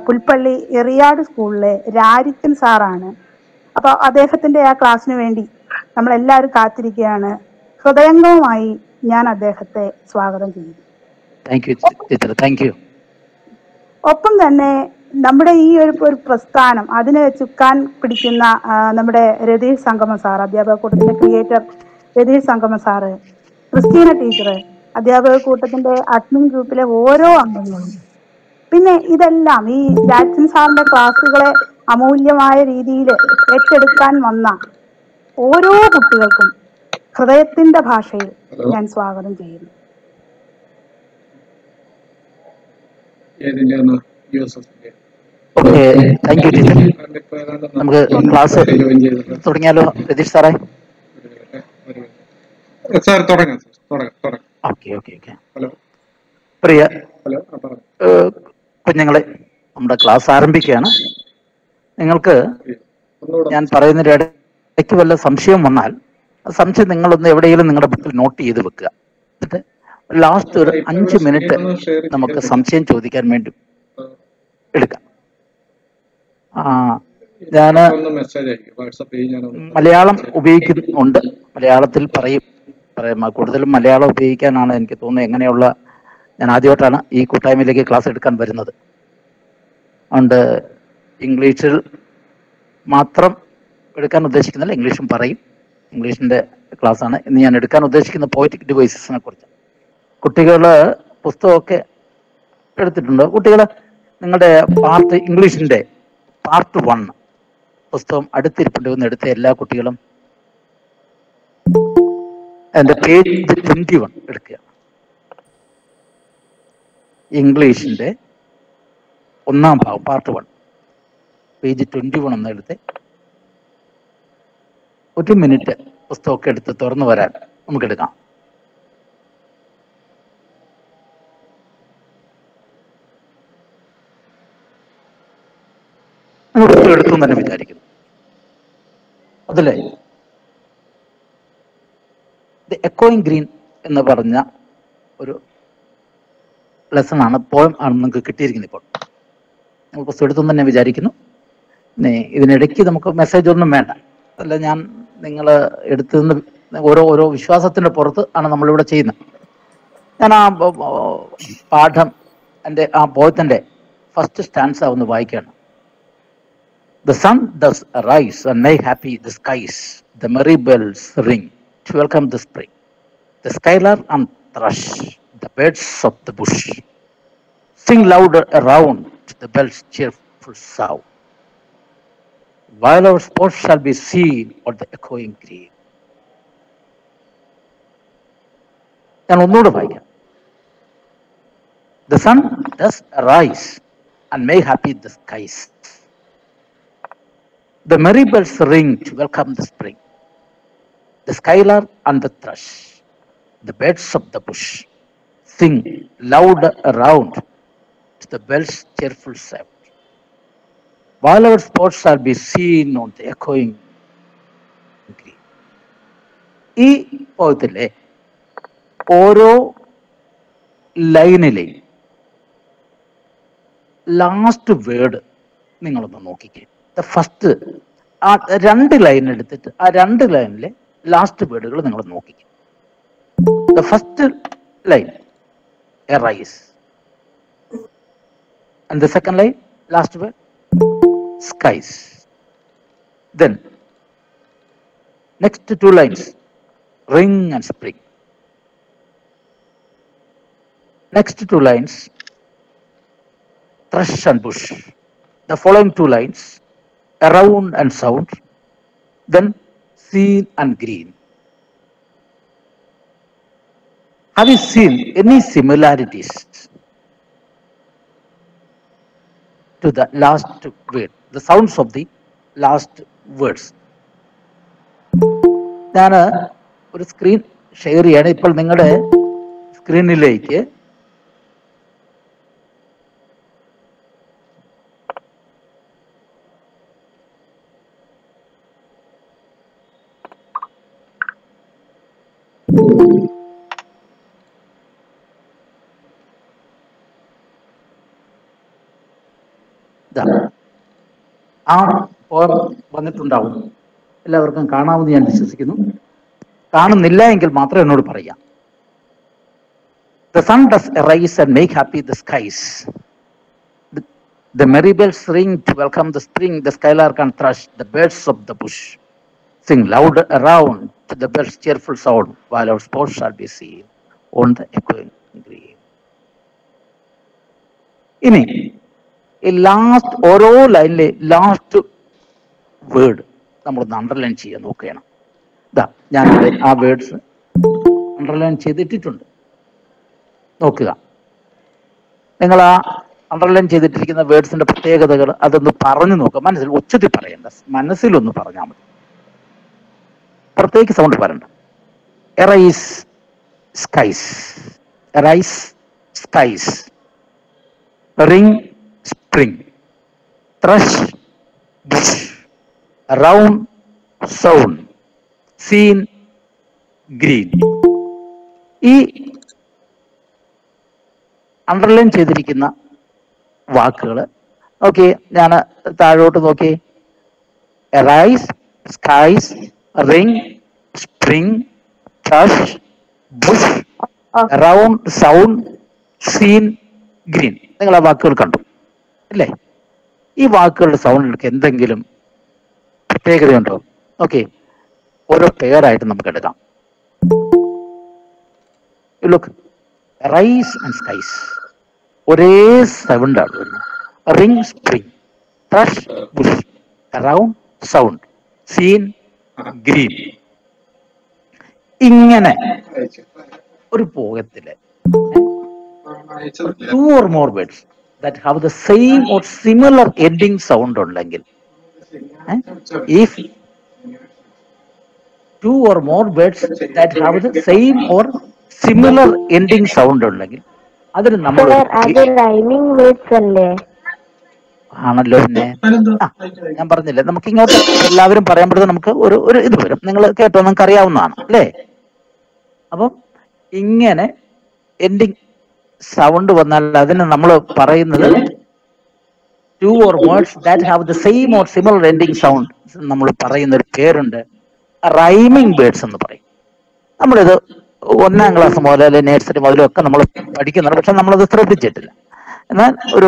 പുൽപ്പള്ളി എറിയാട് സ്കൂളിലെ രാരിക്കൻ സാറാണ് അപ്പൊ അദ്ദേഹത്തിന്റെ ആ ക്ലാസ്സിന് വേണ്ടി നമ്മൾ എല്ലാവരും കാത്തിരിക്കുകയാണ് ഹൃദയംഗവുമായി ഞാൻ അദ്ദേഹത്തെ സ്വാഗതം ചെയ്യുന്നു thank you teacher thank you ഒപ്പം തന്നെ നമ്മുടെ ഈ ഒരു ഒരു പ്രസ്ഥാനം അതിന് ചുക്കാൻ പിടിക്കുന്ന ആ, നമ്മുടെ രതീഷ് സംഗമ സാർ അധ്യാപക കൂട്ടത്തിന്റെ ക്രിയേറ്റർ രതീഷ് സംഗമ സാറ് ക്രിസ്റ്റീന ടീച്ചർ അധ്യാപക കൂട്ടത്തിന്റെ അഡ്മിൻ ഗ്രൂപ്പിലെ ഓരോ അംഗങ്ങളും പിന്നെ ഇതെല്ലാം ഈ ജാക്സൺ സാറിന്റെ ക്ലാസ്സുകളെ അമൂല്യമായ രീതിയിൽ ഏറ്റെടുക്കാൻ വന്ന ഓരോ കുട്ടികൾക്കും ഹൃദയത്തിന്റെ ഭാഷയിൽ ഞാൻ സ്വാഗതം ചെയ്യുന്നു ഏതിന്റെ ഒന്ന് യു എസ് എസിന്റെ ഓക്കെ താങ്ക് യു ടീച്ചർ ഇപ്പൊ ഏതാണ്ട് നമുക്ക് ക്ലാസ് ജോയിൻ ചെയ്തിട്ട് തുടങ്ങിയാലോ രതീഷ് സാറേ സാർ തുടങ്ങാം സാർ തുടങ്ങാം തുടങ്ങാം okay okay okay hello Priya hello ആ പറഞ്ഞു ഏഹ്, കുഞ്ഞുങ്ങളെ നമ്മുടെ ക്ലാസ് ആരംഭിക്കുകയാണ് നിങ്ങൾക്ക് ഒന്നുകൂടെ ഞാൻ പറയുന്നതിന്റെ ഇടയ്ക്ക് വല്ല സംശയം വന്നാൽ ആ സംശയം നിങ്ങളൊന്ന് എവിടെയെങ്കിലും നിങ്ങളുടെ ബുക്കിൽ നോട്ട് ചെയ്ത് വെക്കുക എന്നിട്ട് ലാസ്റ്റ് ഒരു അഞ്ച് മിനിറ്റ് നമുക്ക് സംശയം ചോദിക്കാൻ വേണ്ടി എടുക്കാം ആ ഞാൻ ഒന്ന് മെസ്സേജ് അയക്കും വാട്സപ്പ് ചെയ്യും ഞാൻ മലയാളം ഉപയോഗിക്കുന്നുണ്ട് മലയാളത്തിൽ പറയും പറയാം കൂടുതലും മലയാളം ഉപയോഗിക്കാനാണ് എനിക്ക് തോന്നുന്നത് എങ്ങനെയുള്ള ഞാൻ ആദ്യമായിട്ടാണ് ഈ കൂട്ടായ്മയിലേക്ക് ക്ലാസ് എടുക്കാൻ വരുന്നത് അതുകൊണ്ട് ഇംഗ്ലീഷിൽ മാത്രം എടുക്കാൻ ഉദ്ദേശിക്കുന്നില്ല ഇംഗ്ലീഷും പറയും ഇംഗ്ലീഷിന്റെ ക്ലാസ്സാണ് ഇന്ന് ഞാൻ എടുക്കാൻ ഉദ്ദേശിക്കുന്ന പോയറ്റിക് ഡിവൈസസിനെ കുറിച്ച് കുട്ടികൾ പുസ്തകമൊക്കെ എടുത്തിട്ടുണ്ട് കുട്ടികൾ നിങ്ങളുടെ പാർട്ട് ഇംഗ്ലീഷിന്റെ പാർട്ട് വൺ പുസ്തകം അടുത്തിരിപ്പുണ്ട് എന്ന് എടുത്ത എല്ലാ കുട്ടികളും അതിന്റെ പേജ് ട്വന്റി വൺ എടുക്കുക ഇംഗ്ലീഷിന്റെ ഒന്നാം ഭാഗം part one page twenty one ഒന്ന് എടുത്ത് ഒരു മിനിറ്റ് പുസ്തകമൊക്കെ എടുത്ത് തുറന്നു വരാൻ നമുക്ക് എടുക്കാം നിങ്ങൾ പുസ്തകം എടുത്തു എന്ന് തന്നെ വിചാരിക്കുന്നു അതല്ലേ ദ എക്കോയിങ് ഗ്രീൻ എന്ന് പറഞ്ഞ ഒരു ലെസൺ ആണ് പോയം ആണ് നിങ്ങൾക്ക് കിട്ടിയിരിക്കുന്നത് ഇപ്പോൾ നിങ്ങൾ പുസ്തകം എടുത്തു എന്ന് തന്നെ വിചാരിക്കുന്നു ഇനി ഇതിനിടയ്ക്ക് നമുക്ക് മെസ്സേജ് ഒന്നും വേണ്ട അല്ല ഞാൻ നിങ്ങൾ എടുത്തു നിന്ന് ഓരോ ഓരോ വിശ്വാസത്തിന്റെ പുറത്ത് ആണ് നമ്മളിവിടെ ചെയ്യുന്നത് ഞാൻ ആ ബ- ബ- പാഠം എൻ്റെ ആ പോയത്തിൻ്റെ ഫസ്റ്റ് സ്റ്റാൻസ് ഒന്ന് വായിക്കുകയാണ് The sun does arise and make happy the skies. The merry bells ring to welcome the spring. The skylar and thrush, the birds of the bush, sing louder around to the bells' cheerful sound. While our sports shall be seen on the echoing green. ഞാൻ ഒന്നുകൂടെ വായിക്കാം The sun does arise and make happy the skies. The merry bells ring to welcome the spring. The skylar and the thrush, the birds of the bush, sing loud around to the bell's cheerful sound. While our sports shall be seen on the echoing green. ഈ പോയത്തിലെ ഓരോ ലൈനിലെയും last word നിങ്ങളൊന്ന് നോക്കിക്കേ the first ആ രണ്ട് line എടുത്തിട്ട് ആ രണ്ട് ലൈനിലെ ലാസ്റ്റ് വേർഡുകൾ നിങ്ങൾ നോക്കിക്കേ the first line arise and the second line last word skies then next two lines ring and spring next two lines thrush and bush. The following two lines, around and sound, then seen and green. Have you seen any similarities to the last word, the sounds of the last words? ഞാൻ ഒരു screen share ചെയ്യാണ് ഇപ്പോൾ നിങ്ങളുടെ സ്ക്രീനിലേക്ക് ഇതാ ആ poem വന്നിട്ടുണ്ടാവും എല്ലാവർക്കും കാണാമെന്ന് ഞാൻ വിശ്വസിക്കുന്നു കാണുന്നില്ല എങ്കിൽ മാത്രം എന്നോട് പറയാം The sun does arise and make happy the skies. The, the merry bells ring to welcome the spring, the skylark and thrush, the birds of the bush sing loud around to the bell's cheerful sound, while our sports shall be seen on the echoing green. ഇനി ഈ last ഓരോ ലൈനിലെ last word നമ്മളൊന്ന് underline ചെയ്യാൻ നോക്കുകയാണ് ഇതാ ഞാനിവിടെ ആ വേർഡ്സ് അണ്ടർലൈൻ ചെയ്തിട്ടിട്ടുണ്ട് നോക്കുക നിങ്ങൾ ആ അണ്ടർലൈൻ ചെയ്തിട്ടിരിക്കുന്ന വേർഡ്സിന്റെ പ്രത്യേകതകൾ അതൊന്ന് പറഞ്ഞു നോക്കുക മനസ്സിൽ ഉച്ചത്തിൽ പറയണ്ട മനസ്സിലൊന്ന് പറഞ്ഞാൽ മതി പ്രത്യേകിച്ച് സൗണ്ട് പറയണ്ട arise skies arise skies ring spring thrush bush round sound scene green ഈ അണ്ടർലൈൻ ചെയ്തിരിക്കുന്ന വാക്കുകൾ ഓക്കെ ഞാൻ താഴോട്ട് നോക്കി rise skies ring spring thrush bush round sound scene green നിങ്ങൾ ആ വാക്കുകൾ കണ്ടു അല്ലേ ഈ വാക്കുകളുടെ സൗണ്ടിലേക്ക് എന്തെങ്കിലും പ്രത്യേകതയുണ്ടോ ഓക്കെ ഓരോ പേരായിട്ട് നമുക്ക് എടുക്കാം ലുക്ക് റൈസ് ആൻഡ് സ്കൈസ് ഒരേ സൗണ്ടാണ് വരുന്നത് ring spring thrush bush round sound scene green ഇങ്ങനെ അയച്ചു ഒരു പോകത്തില് അയച്ചതല്ല two or more words that have the same or similar ending sound ഉണ്ടെങ്കിൽ if two or more words that have the same or similar ending sound ഉണ്ടെങ്കിൽ അതിന് നമ്മൾ sir അത് റൈമിംഗ് വേർഡ്സ് അല്ലേ ആണല്ലോ പിന്നെ ആ, ഞാൻ പറഞ്ഞില്ലേ നമുക്ക് ഇങ്ങോട്ട് എല്ലാവരും പറയുമ്പോഴത്തെ നമുക്ക് ഒരു ഒരു ഇത് വരും നിങ്ങൾ കേട്ടോ നിങ്ങൾക്ക് അറിയാവുന്നതാണ് അല്ലേ അപ്പം ഇങ്ങനെ എൻഡിങ് സൗണ്ട് വന്നാൽ അതിന് നമ്മൾ പറയുന്നത് two or words that have the same or similar ending sound നമ്മൾ പറയുന്ന ഒരു പേരുണ്ട് റൈമിംഗ് വേർഡ്സ് എന്ന് പറയും നമ്മളിത് ഒന്നാം ക്ലാസ് മുതൽ അല്ലെങ്കിൽ നേഴ്സറി മുതലും ഒക്കെ നമ്മൾ പഠിക്കുന്നുണ്ട് പക്ഷെ നമ്മളത് ശ്രദ്ധിച്ചിട്ടില്ല എന്നാൽ ഒരു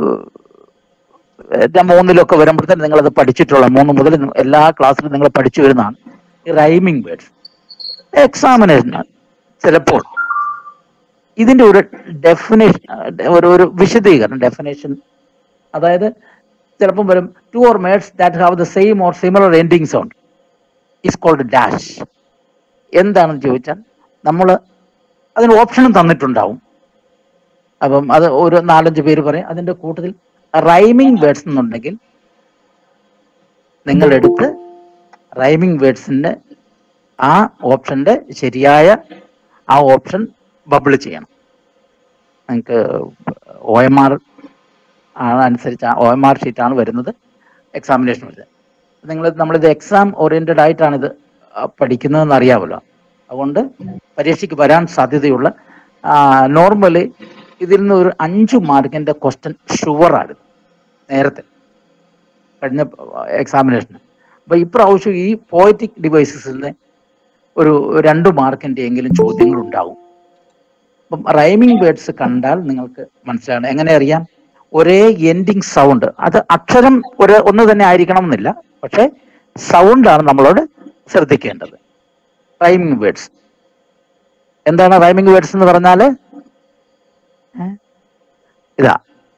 ഏഹ് മൂന്നിലൊക്കെ വരുമ്പോഴത്തേന് നിങ്ങളത് പഠിച്ചിട്ടുള്ള മൂന്ന് മുതൽ എല്ലാ ക്ലാസ്സിലും നിങ്ങൾ പഠിച്ചു വരുന്നതാണ് ഈ റൈമിംഗ് വേർഡ്സ് എക്സാമിനേഷൻ ചിലപ്പോൾ ഇതിന്റെ ഒരു ഡെഫിനേഷൻ ഒരു ഒരു വിശദീകരണം ഡെഫിനേഷൻ അതായത് ചിലപ്പം വരും two or words that have the same or similar ending sound is called dash എന്താണെന്ന് ചോദിച്ചാൽ നമ്മൾ അതിന് ഓപ്ഷനും തന്നിട്ടുണ്ടാവും അപ്പം അത് ഒരു നാലഞ്ച് പേര് പറയും അതിന്റെ കൂട്ടത്തിൽ റൈമിംഗ് വേർഡ്സ് എന്നുണ്ടെങ്കിൽ നിങ്ങൾ എടുത്ത് റൈമിംഗ് വേർഡ്സിന്റെ ആ ഓപ്ഷന്റെ ശരിയായ ആ ഓപ്ഷൻ ബബിൾ ചെയ്യണം നിങ്ങൾക്ക് ഒ എം ആർ അനുസരിച്ച് ഒ എം ആർ ഷീറ്റാണ് വരുന്നത് എക്സാമിനേഷൻ വരുന്നത് നിങ്ങൾ നമ്മളിത് എക്സാം ഓറിയന്റഡ് ആയിട്ടാണ് ഇത് ആ, പഠിക്കുന്നതെന്ന് അറിയാമല്ലോ അതുകൊണ്ട് പരീക്ഷയ്ക്ക് വരാൻ സാധ്യതയുള്ള നോർമലി ഇതിൽ നിന്ന് ഒരു അഞ്ച് മാർക്കിന്റെ ക്വസ്റ്റ്യൻ ഷുവറാണ് നേരത്തെ കഴിഞ്ഞ എക്സാമിനേഷന് അപ്പൊ ഇപ്രാവശ്യം ഈ പോയറ്റിക് ഡിവൈസസിൽ നിന്ന് ഒരു രണ്ട് മാർക്കിന്റെ എങ്കിലും ചോദ്യങ്ങൾ ഉണ്ടാവും അപ്പം റൈമിംഗ് വേർഡ്സ് കണ്ടാൽ നിങ്ങൾക്ക് മനസ്സിലാണ് എങ്ങനെ അറിയാം ഒരേ എൻഡിങ് സൗണ്ട് അത് അക്ഷരം ഒരു ഒന്ന് തന്നെ ആയിരിക്കണം എന്നില്ല പക്ഷെ സൗണ്ടാണ് നമ്മളോട് ശ്രദ്ധിക്കേണ്ടത് റൈമിംഗ് വേർഡ്സ് എന്താണ് റൈമിംഗ് വേർഡ്സ് എന്ന് പറഞ്ഞാല് ഏ? ഇതാ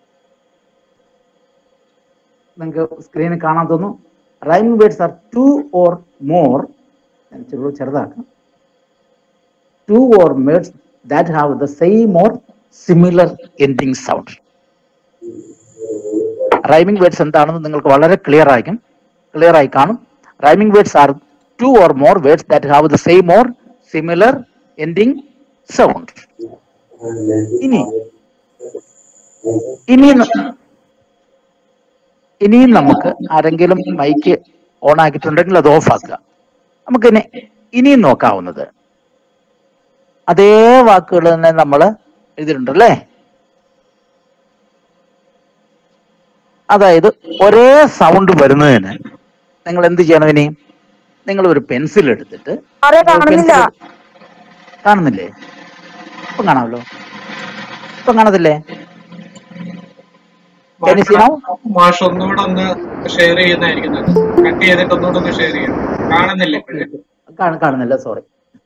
നിങ്ങൾക്ക് സ്ക്രീനിൽ കാണാൻ തോന്നുന്നു rhyming words are two or more ചെറുതാക്കാം two or words that have the same or similar ending sound rhyming words എന്താണെന്ന് നിങ്ങൾക്ക് വളരെ ക്ലിയർ ആയിരിക്കും ക്ലിയർ ആയി കാണും rhyming words are two or more words that have the same or similar ending sound ഇനി ഇനി ന- ഇനിയും നമുക്ക് ആരെങ്കിലും മൈക്ക് ഓൺ ആക്കിയിട്ടുണ്ടെങ്കിൽ അത് ഓഫ് ആക്കുക നമുക്ക് ഇനി ഇനിയും നോക്കാവുന്നത് അതേ വാക്കുകൾ തന്നെ നമ്മൾ എഴുതിയിട്ടുണ്ട് അല്ലേ അതായത് ഒരേ സൗണ്ട് വരുന്നതിന് നിങ്ങൾ എന്ത് ചെയ്യണം ഇനി നിങ്ങൾ ഒരു പെൻസിൽ എടുത്തിട്ട് സാറേ നിങ്ങൾ കാണുന്നില്ല pencil- കാണുന്നില്ലേ ഇപ്പം കാണാമല്ലോ ഇപ്പം കാണത്തില്ലേ Can you see now? മാഷ് ഒന്നുകൂടെ ഒന്ന് ഷെയർ ചെയ്യുന്നതായിരിക്കും നല്ലത് കട്ട് ചെയ്തിട്ട് ഒന്നുകൂടെ ഒന്ന് ഷെയർ ചെയ്യാം കാണുന്നില്ല ഇപ്പോഴേ കാണ- കാണുന്നില്ല സോറി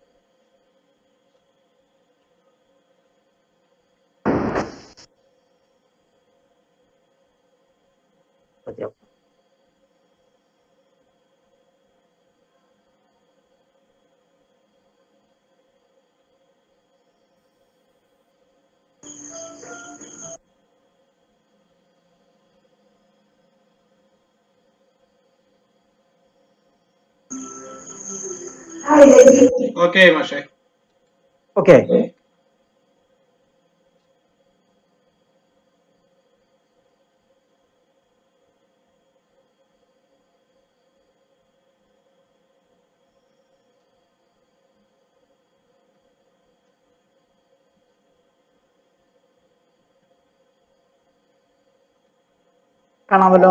ഓക്കെ മാഷേ ഓക്കെ കാണാമല്ലോ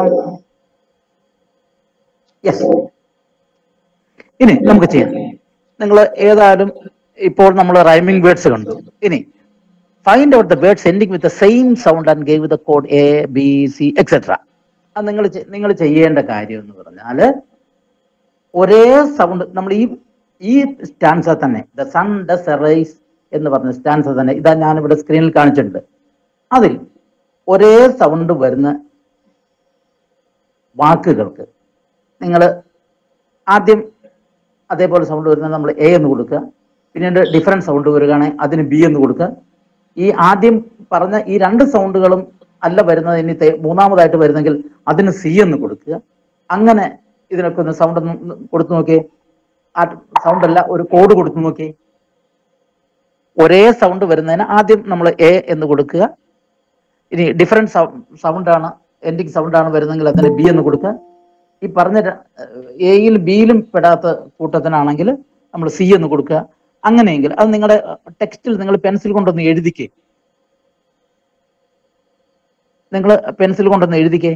യെസ് ഇനി നമുക്ക് ചെയ്യാം നിങ്ങൾ ഏതായാലും ഇപ്പോൾ നമ്മൾ റൈമിംഗ് വേർഡ്സ് കണ്ടു ഇനി find out the words ending with the same sound and gave the code A B C etcetera അത് നിങ്ങൾ നിങ്ങൾ ചെയ്യേണ്ട കാര്യം എന്ന് പറഞ്ഞാൽ ഒരേ സൗണ്ട് നമ്മൾ ഈ ഈ സ്റ്റാൻസ തന്നെ ദ സൺ ഡസ് എറൈസ് എന്ന് പറഞ്ഞ സ്റ്റാൻസ തന്നെ ഇതാ ഞാനിവിടെ സ്ക്രീനിൽ കാണിച്ചിട്ടുണ്ട് അതിൽ ഒരേ സൗണ്ട് വരുന്ന വാക്കുകൾക്ക് നിങ്ങൾ ആദ്യം അതേപോലെ സൗണ്ട് വരുന്നത് നമ്മൾ എ എന്ന് കൊടുക്കുക പിന്നീട് ഡിഫറൻറ്റ് സൗണ്ട് വരികയാണെങ്കിൽ അതിന് ബി എന്ന് കൊടുക്കുക ഈ ആദ്യം പറഞ്ഞ ഈ രണ്ട് സൗണ്ടുകളും അല്ല വരുന്നത് ഇനി തേ- മൂന്നാമതായിട്ട് വരുന്നെങ്കിൽ അതിന് സി എന്ന് കൊടുക്കുക അങ്ങനെ ഇതിനൊക്കെ ഒന്ന് സൗണ്ട് ഒന്ന് കൊടുത്തു നോക്കിയേ ആ സൗണ്ട് അല്ല ഒരു കോഡ് കൊടുത്തു നോക്കിയേ ഒരേ സൗണ്ട് വരുന്നതിന് ആദ്യം നമ്മൾ എ എന്ന് കൊടുക്കുക ഇനി ഡിഫറൻറ്റ് സൗണ്ട് ആണ് എൻഡിങ് സൗണ്ട് ആണ് വരുന്നെങ്കിൽ അതിന് ബി എന്ന് കൊടുക്കുക ഈ പറഞ്ഞ എയിൽ ബിയിലും പെടാത്ത കൂട്ടത്തിനാണെങ്കിൽ നമ്മൾ സി എന്ന് കൊടുക്കുക അങ്ങനെയെങ്കിൽ അത് നിങ്ങളുടെ ടെക്സ്റ്റിൽ നിങ്ങൾ പെൻസിൽ കൊണ്ടൊന്ന് എഴുതിക്കേ നിങ്ങൾ പെൻസിൽ കൊണ്ടൊന്ന് എഴുതിക്കേ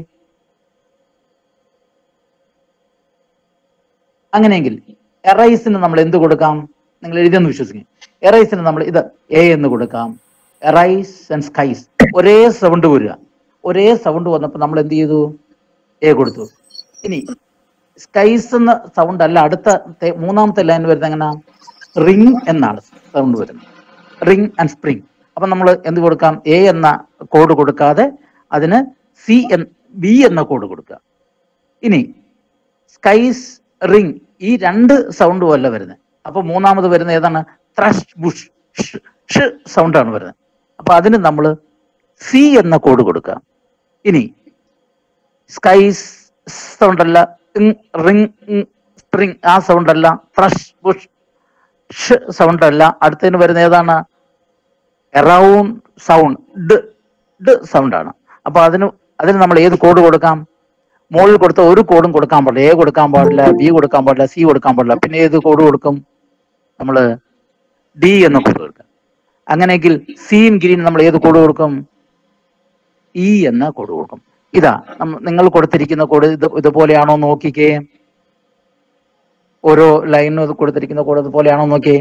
അങ്ങനെയെങ്കിൽ എറൈസിന് നമ്മൾ എന്ത് കൊടുക്കാം നിങ്ങൾ എഴുതിയെന്ന് വിശ്വസിക്കും എറൈസിന് നമ്മൾ ഇത് എ എന്ന് കൊടുക്കാം എറൈസ് ആൻഡ് സ്കൈസ് ഒരേ സൗണ്ട് വരിക ഒരേ സൗണ്ട് വന്നപ്പോൾ നമ്മൾ എന്ത് ചെയ്തു എ കൊടുത്തു ഇനി സ്കൈസ് എന്ന സൗണ്ട് അല്ല അടുത്ത തെ- മൂന്നാമത്തെ ലൈൻ വരുന്നത് എങ്ങനെ റിംഗ് എന്നാണ് സൗണ്ട് വരുന്നത് റിംഗ് ആൻഡ് സ്പ്രിംഗ് അപ്പൊ നമ്മൾ എന്ത് കൊടുക്കാം എ എന്ന കോഡ് കൊടുക്കാതെ അതിന് സി എൻ ബി എന്ന കോഡ് കൊടുക്കുക ഇനി സ്കൈസ് റിംഗ് ഈ രണ്ട് സൗണ്ടും അല്ല വരുന്നത് അപ്പൊ മൂന്നാമത് വരുന്നത് ഏതാണ് ത്രഷ് ബുഷ് ഷ് സൗണ്ട് ആണ് വരുന്നത് അപ്പൊ അതിന് നമ്മൾ സി എന്ന കോഡ് കൊടുക്കുക ഇനി സ്കൈസ് സൗണ്ട് അല്ല റിംഗ് സ്പ്രിംഗ് ആ സൗണ്ട് അല്ല ത്രഷ് ബുഷ് ഷ് സൗണ്ട് അല്ല അടുത്തതിന് വരുന്ന ഏതാണ് എറൗണ്ട് സൗണ്ട് ഡ് ഡ് സൗണ്ട് ആണ് അപ്പൊ അതിന് അതിന് നമ്മൾ ഏത് കോഡ് കൊടുക്കാം മുകളിൽ കൊടുത്ത ഒരു കോഡും കൊടുക്കാൻ പാടില്ല എ കൊടുക്കാൻ പാടില്ല ബി കൊടുക്കാൻ പാടില്ല സി കൊടുക്കാൻ പാടില്ല പിന്നെ ഏത് കോഡ് കൊടുക്കും നമ്മൾ ഡി എന്ന കോഡ് കൊടുക്കാം അങ്ങനെയെങ്കിൽ സീൻ ഗ്രീൻ നമ്മൾ ഏത് കോഡ് കൊടുക്കും ഇ എന്ന കോഡ് കൊടുക്കും ഇതാ നമ്മ- നിങ്ങൾ കൊടുത്തിരിക്കുന്ന കോഡ് ഇത് ഇതുപോലെയാണോ നോക്കിക്കേ ഓരോ ലൈനും കൊടുത്തിരിക്കുന്ന കോഡ് ഇതുപോലെയാണോ നോക്കിയേ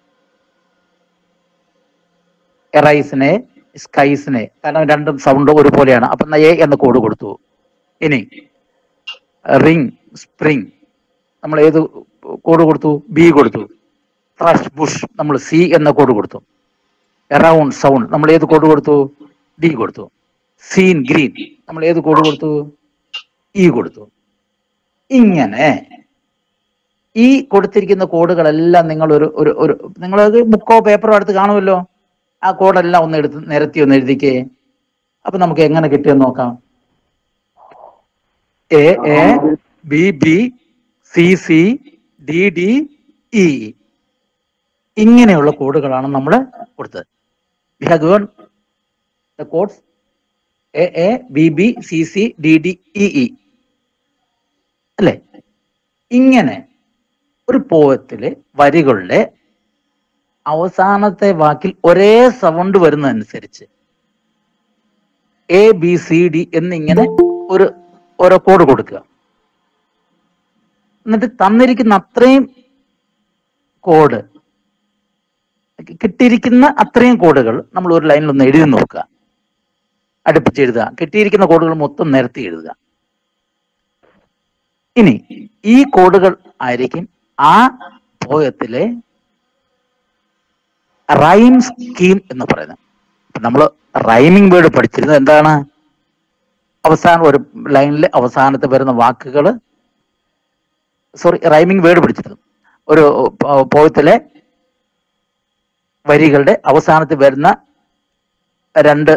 എറൈസിനെ സ്കൈസിനെ കാരണം രണ്ടും സൗണ്ട് ഒരുപോലെയാണ് അപ്പൊ എന്നാ എ എന്ന കോഡ് കൊടുത്തു ഇനി റിംഗ് സ്പ്രിംഗ് നമ്മൾ ഏത് കോഡ് കൊടുത്തു ബി കൊടുത്തു ഫ്രഷ് ബുഷ് നമ്മൾ സി എന്ന കോഡ് കൊടുത്തു എറൗണ്ട് സൗണ്ട് നമ്മൾ ഏത് കോഡ് കൊടുത്തു ഡി കൊടുത്തു സീൻ ഗ്രീൻ നമ്മൾ ഏത് കോഡ് കൊടുത്തു ഇ കൊടുത്തു ഇങ്ങനെ ഈ കൊടുത്തിരിക്കുന്ന കോഡുകളെല്ലാം നിങ്ങൾ ഒരു ഒരു ഒരു നിങ്ങൾ ബുക്കോ പേപ്പറോ എടുത്ത് കാണുമല്ലോ ആ കോഡെല്ലാം ഒന്ന് എടുത്ത് നിരത്തി ഒന്ന് എഴുതിക്കേ അപ്പൊ നമുക്ക് എങ്ങനെ കിട്ടിയെന്ന് നോക്കാം A A B B C C D D E ഇങ്ങനെയുള്ള കോഡുകളാണ് നമ്മൾ കൊടുത്തത് we have given the codes A A B B C C D D E E അല്ലേ ഇങ്ങനെ ഒരു പോയത്തില് വരികളുടെ അവസാനത്തെ വാക്കിൽ ഒരേ സൗണ്ട് വരുന്നതനുസരിച്ച് എ ബി സി ഡി എന്നിങ്ങനെ ഒരു ഓരോ കോഡ് കൊടുക്കുക എന്നിട്ട് തന്നിരിക്കുന്ന അത്രയും കോഡ് കിട്ടിയിരിക്കുന്ന അത്രയും കോഡുകൾ നമ്മൾ ഒരു ലൈനിൽ ഒന്ന് എഴുതി നോക്കുക അടുപ്പിച്ച് എഴുതുക കിട്ടിയിരിക്കുന്ന കോഡുകൾ മൊത്തം നിരത്തി എഴുതുക ഇനി ഈ കോഡുകൾ ആയിരിക്കും ആ പോയത്തിലെ റൈം സ്കീം എന്ന് പറയുന്നത് നമ്മൾ റൈമിംഗ് വേർഡ് പഠിച്ചിരുന്നത് എന്താണ് അവസാനം ഒരു ലൈനിലെ അവസാനത്ത് വരുന്ന വാക്കുകൾ സോറി റൈമിംഗ് വേർഡ് പഠിച്ചിരുന്നു ഒരു പോയത്തിലെ വരികളുടെ അവസാനത്തിൽ വരുന്ന രണ്ട്